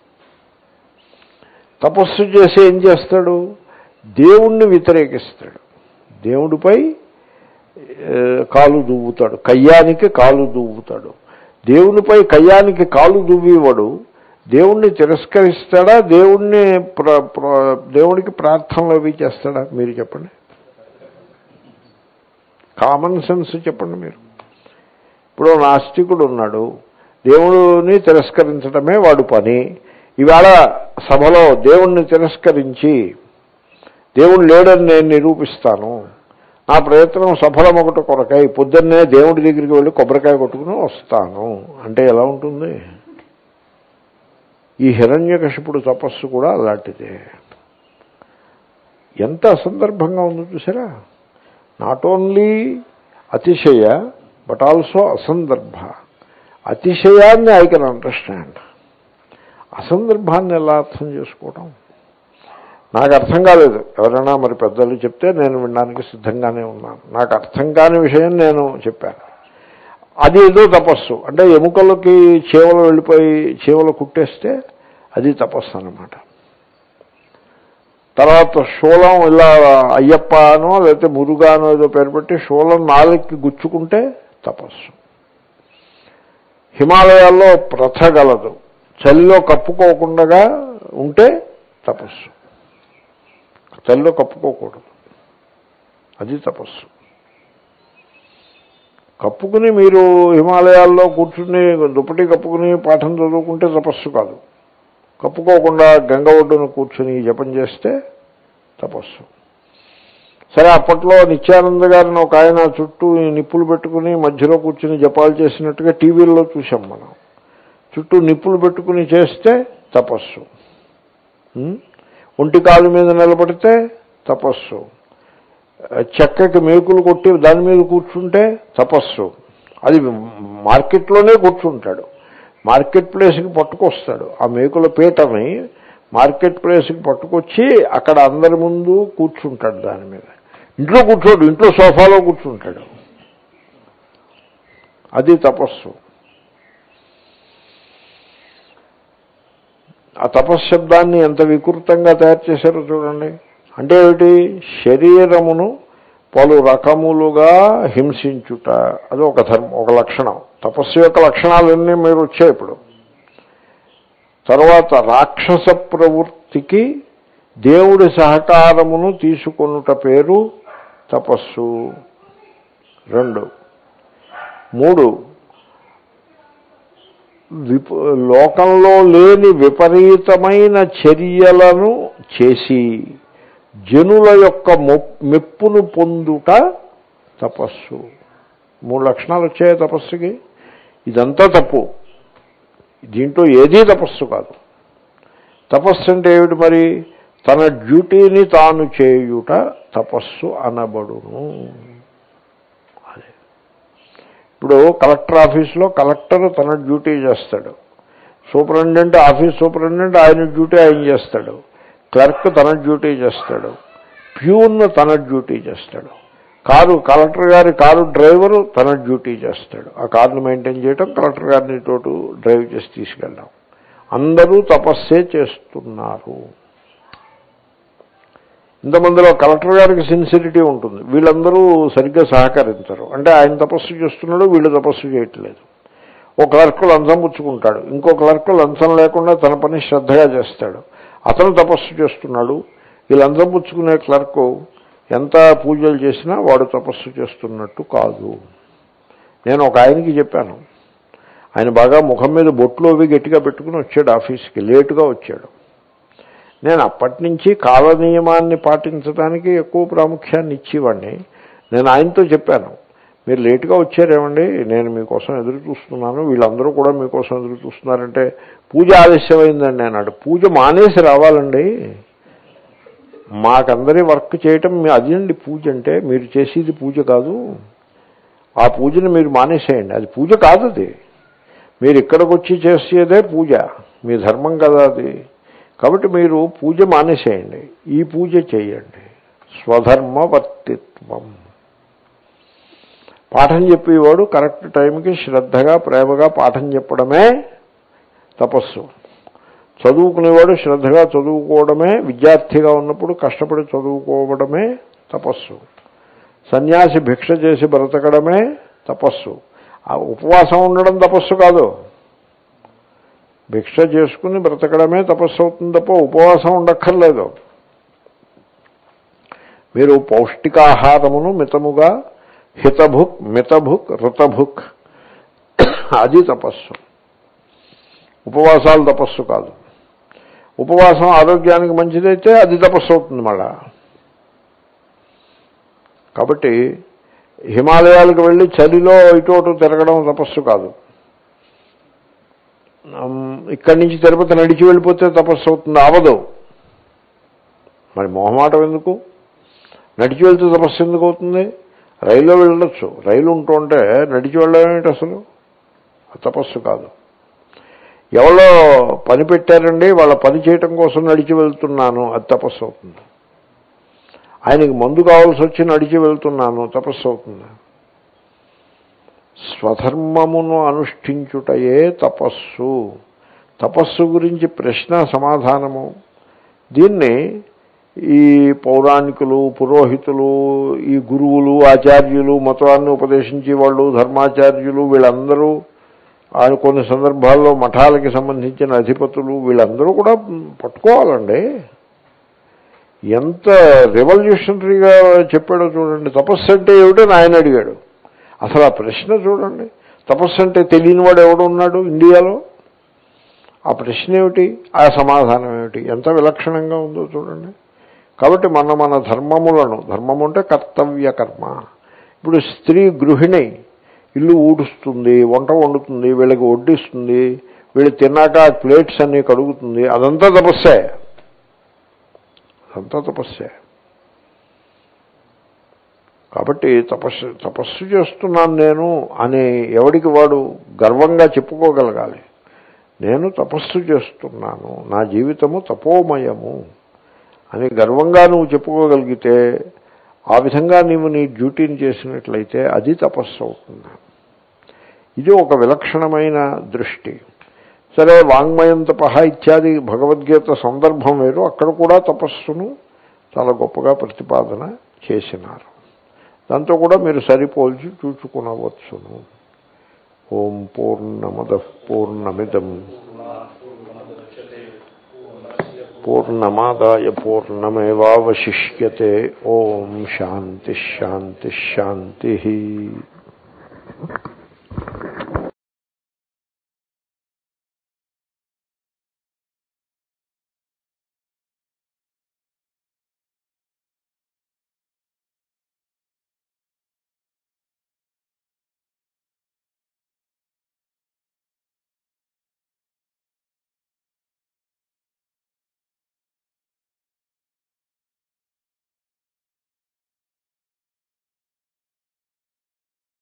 తపస్సు చేసి ఏం చేస్తాడు దేవుణ్ణి వ్యతిరేకిస్తాడు దేవుడిపై ఏ, కాలు దువ్వుతాడు కయ్యానికి కాలు దువ్వుతాడు దేవునిపై కయ్యానికి కాలు దువ్వేవాడు దేవుణ్ణి తిరస్కరిస్తాడా దేవుణ్ణి ప్ర ప్ర- దేవుడికి ప్రార్థనలు అవి చేస్తాడా మీరు చెప్పండి కామన్ సెన్స్ చెప్పండి మీరు ఇప్పుడు నాస్తికుడు ఉన్నాడు దేవుడిని తిరస్కరించడమే వాడు పని ఇవాళ సభలో దేవుణ్ణి తిరస్కరించి దేవుడు లేడని నేను నిరూపిస్తాను నా ప్రయత్నం సఫలం ఒకటి కొరకై పొద్దున్నే దేవుడి దగ్గరికి వెళ్ళి కొబ్బరికాయ కొట్టుకుని వస్తాను అంటే ఎలా ఉంటుంది ఈ హిరణ్యకశిపుడు తపస్సు కూడా అలాంటిదే ఎంత అసందర్భంగా ఉందో చూసారా నాట్ ఓన్లీ అతిశయ బట్ ఆల్సో అసందర్భ అతిశయాన్ని ఐ కెన్ అండర్స్టాండ్ అసందర్భాన్ని ఎలా అర్థం చేసుకోవడం నాకు అర్థం కాలేదు ఎవరైనా మరి పెద్దలు చెప్తే నేను వినడానికి సిద్ధంగానే ఉన్నాను నాకు అర్థం కాని విషయం నేను చెప్పాను అది ఏదో తపస్సు అంటే ఎముకలకి చీవలు వెళ్ళిపోయి చీవలు కుట్టేస్తే అది తపస్సు అన్నమాట తర్వాత శూలం ఇలా అయ్యప్పనో లేకపోతే మురుగానో ఏదో పేరు పెట్టి శూలం నాలుగుకి గుచ్చుకుంటే తపస్సు హిమాలయాల్లో ప్రథగలదు చలిలో కప్పుకోకుండా ఉంటే తపస్సు చలిలో కప్పుకోకూడదు అది తపస్సు కప్పుకుని మీరు హిమాలయాల్లో కూర్చుని దుప్పటి కప్పుకుని పాఠం చదువుకుంటే తపస్సు కాదు కప్పుకోకుండా గంగ ఒడ్డున కూర్చుని జపం చేస్తే తపస్సు సరే అప్పట్లో నిత్యానంద గారిని ఒక ఆయన చుట్టూ ఈ నిప్పులు పెట్టుకుని మధ్యలో కూర్చుని జపాలు చేసినట్టుగా టీవీల్లో చూసాం మనం చుట్టూ నిప్పులు పెట్టుకుని చేస్తే తపస్సు ఉం? ఒంటి కాలు మీద నిలబడితే తపస్సు చెక్కకి మేకులు కొట్టి దాని మీద కూర్చుంటే తపస్సు అది మార్కెట్లోనే కూర్చుంటాడు మార్కెట్ ప్లేస్కి పట్టుకొస్తాడు ఆ మేకుల పీటని మార్కెట్ ప్లేస్కి పట్టుకొచ్చి అక్కడ అందరి ముందు కూర్చుంటాడు దాని మీద ఇంట్లో కూర్చోడు ఇంట్లో సోఫాలో కూర్చుంటాడు అది తపస్సు ఆ తపశ్శబ్దాన్ని ఎంత వికృతంగా తయారు చేశారో చూడండి అంటే ఏమిటి శరీరమును పలు రకములుగా హింసించుట అది ఒక ధర్మం ఒక లక్షణం తపస్సు యొక్క లక్షణాలన్నీ మీరు వచ్చాయి ఇప్పుడు తర్వాత రాక్షస ప్రవృత్తికి దేవుడి సహకారమును తీసుకొనుట పేరు తపస్సు రెండు మూడు విప లోకంలో లేని విపరీతమైన చర్యలను చేసి జనుల యొక్క మొ- మెప్పును పొందుట తపస్సు మూడు లక్షణాలు వచ్చాయి తపస్సుకి ఇదంతా తప్పు దీంట్లో ఏదీ తపస్సు కాదు తపస్సు అంటే ఏమిటి మరి తన డ్యూటీని తాను చేయుట తపస్సు అనబడును అదే ఇప్పుడు కలెక్టర్ ఆఫీస్లో కలెక్టర్ తన డ్యూటీ చేస్తాడు సూపరింటెండెంట్ ఆఫీస్ సూపరింటెండెంట్ ఆయన డ్యూటీ ఆయన చేస్తాడు క్లర్క్ తన డ్యూటీ చేస్తాడు ప్యూన్ తన డ్యూటీ చేస్తాడు కారు కలెక్టర్ గారి కారు డ్రైవరు తన డ్యూటీ చేస్తాడు ఆ కారును మెయింటైన్ చేయడం కలెక్టర్ గారిని తోటి డ్రైవ్ చేసి తీసుకెళ్ళడం అందరూ తపస్సే చేస్తున్నారు ఇంతమందిలో కలెక్టర్ గారికి సిన్సిరిటీ ఉంటుంది వీళ్ళందరూ సరిగ్గా సహకరించరు అంటే ఆయన తపస్సు చేస్తున్నాడు వీళ్ళు తపస్సు చేయట్లేదు ఒక క్లర్క్ లంచం పుచ్చుకుంటాడు ఇంకో క్లర్క్ లంచం లేకుండా తన పని శ్రద్ధగా చేస్తాడు అతను తపస్సు చేస్తున్నాడు ఈ లంచం పుచ్చుకునే క్లర్కు ఎంత పూజలు చేసినా వాడు తపస్సు చేస్తున్నట్టు కాదు నేను ఒక ఆయనకి చెప్పాను ఆయన బాగా ముఖం మీద బొట్లు అవి గట్టిగా పెట్టుకుని వచ్చాడు ఆఫీస్కి లేటుగా వచ్చాడు నేను అప్పటి నుంచి కాల నియమాన్ని పాటించడానికి ఎక్కువ ప్రాముఖ్యాన్ని ఇచ్చేవాడిని నేను ఆయనతో చెప్పాను మీరు లేటుగా వచ్చారేమండి నేను మీకోసం ఎదురు చూస్తున్నాను వీళ్ళందరూ కూడా మీకోసం ఎదురు చూస్తున్నారంటే పూజ ఆలస్యమైందండి అన్నాడు పూజ మానేసి రావాలండి మాకందరి వర్క్ చేయటం మీ అదేండి పూజ అంటే మీరు చేసేది పూజ కాదు ఆ పూజను మీరు మానేసేయండి అది పూజ కాదు అది మీరు ఇక్కడికి వచ్చి చేసేదే పూజ మీ ధర్మం కదా అది కాబట్టి మీరు పూజ మానేసేయండి ఈ పూజ చేయండి స్వధర్మవర్తిత్వం పాఠం చెప్పేవాడు కరెక్ట్ టైంకి శ్రద్ధగా ప్రేమగా పాఠం చెప్పడమే తపస్సు చదువుకునేవాడు శ్రద్ధగా చదువుకోవడమే విద్యార్థిగా ఉన్నప్పుడు కష్టపడి చదువుకోవడమే తపస్సు సన్యాసి భిక్ష చేసి బ్రతకడమే తపస్సు ఆ ఉపవాసం ఉండడం తపస్సు కాదు భిక్ష చేసుకుని బ్రతకడమే తపస్సు అవుతుంది తప్ప ఉపవాసం ఉండక్కర్లేదు మీరు పౌష్టికాహారమును మితముగా హితభుక్ మితభుక్ ఋతభుక్ అది తపస్సు ఉపవాసాలు తపస్సు కాదు ఉపవాసం ఆరోగ్యానికి మంచిదైతే అది తపస్సు అవుతుంది మళ్ళా కాబట్టి హిమాలయాలకు వెళ్ళి చలిలో ఇటు అటు తిరగడం తపస్సు కాదు ఉమ్, ఇక్కడి నుంచి తిరుపతి నడిచి వెళ్ళిపోతే తపస్సు అవుతుంది అవదు మరి మొహమాటం ఎందుకు నడిచి వెళ్తే తపస్సు ఎందుకు అవుతుంది రైల్లో వెళ్ళొచ్చు రైలు ఉంటూ ఉంటే నడిచి వెళ్ళడం ఏంటి అసలు అది తపస్సు కాదు ఎవరో పని పెట్టారండి వాళ్ళ పని చేయటం కోసం నడిచి వెళ్తున్నాను అది తపస్సు అవుతుంది ఆయనకి మందు కావాల్సి వచ్చి నడిచి వెళ్తున్నాను తపస్సు అవుతుంది స్వధర్మమును అనుష్ఠించుటయే తపస్సు తపస్సు గురించి ప్రశ్న సమాధానము దీన్ని ఈ పౌరాణికులు పురోహితులు ఈ గురువులు ఆచార్యులు మతాన్ని ఉపదేశించే వాళ్ళు ధర్మాచార్యులు వీళ్ళందరూ ఆ కొన్ని సందర్భాల్లో మఠాలకి సంబంధించిన అధిపతులు వీళ్ళందరూ కూడా పట్టుకోవాలండి ఎంత రెవల్యూషనరీగా చెప్పాడో చూడండి తపస్సు అంటే ఏమిటో ఆయన అడిగాడు అసలు ఆ ప్రశ్న చూడండి తపస్సు అంటే తెలియని వాడు ఎవడు ఉన్నాడు ఇండియాలో ఆ ప్రశ్న ఏమిటి ఆ సమాధానం ఏమిటి ఎంత విలక్షణంగా ఉందో చూడండి కాబట్టి మన మన ధర్మములను ధర్మము అంటే కర్తవ్య కర్మ ఇప్పుడు స్త్రీ గృహిణి ఇల్లు ఊడుస్తుంది వంట వండుతుంది వీళ్ళకి వడ్డిస్తుంది వీళ్ళు తిన్నాక ప్లేట్స్ అన్నీ కడుగుతుంది అదంతా తపస్సే అదంతా తపస్సే కాబట్టి తపస్సు తపస్సు చేస్తున్నాను నేను అని ఎవడికి వాడు గర్వంగా చెప్పుకోగలగాలి నేను తపస్సు చేస్తున్నాను నా జీవితము తపోమయము అని గర్వంగా నువ్వు చెప్పుకోగలిగితే ఆ విధంగా నీవు నీ డ్యూటీని చేసినట్లయితే అది తపస్సు అవుతుంది ఇది ఒక విలక్షణమైన దృష్టి సరే వాంగ్మయం తపహ ఇత్యాది భగవద్గీత సందర్భం వేరు అక్కడ కూడా తపస్సును చాలా గొప్పగా ప్రతిపాదన చేసినారు దాంతో కూడా మీరు సరిపోల్చి చూచుకునవచ్చును ఓం పూర్ణమద పూర్ణమిదం పూర్ణమాదాయ పూర్ణమేవాवशिष्यते ఓం శాంతి శాంతి శాంతి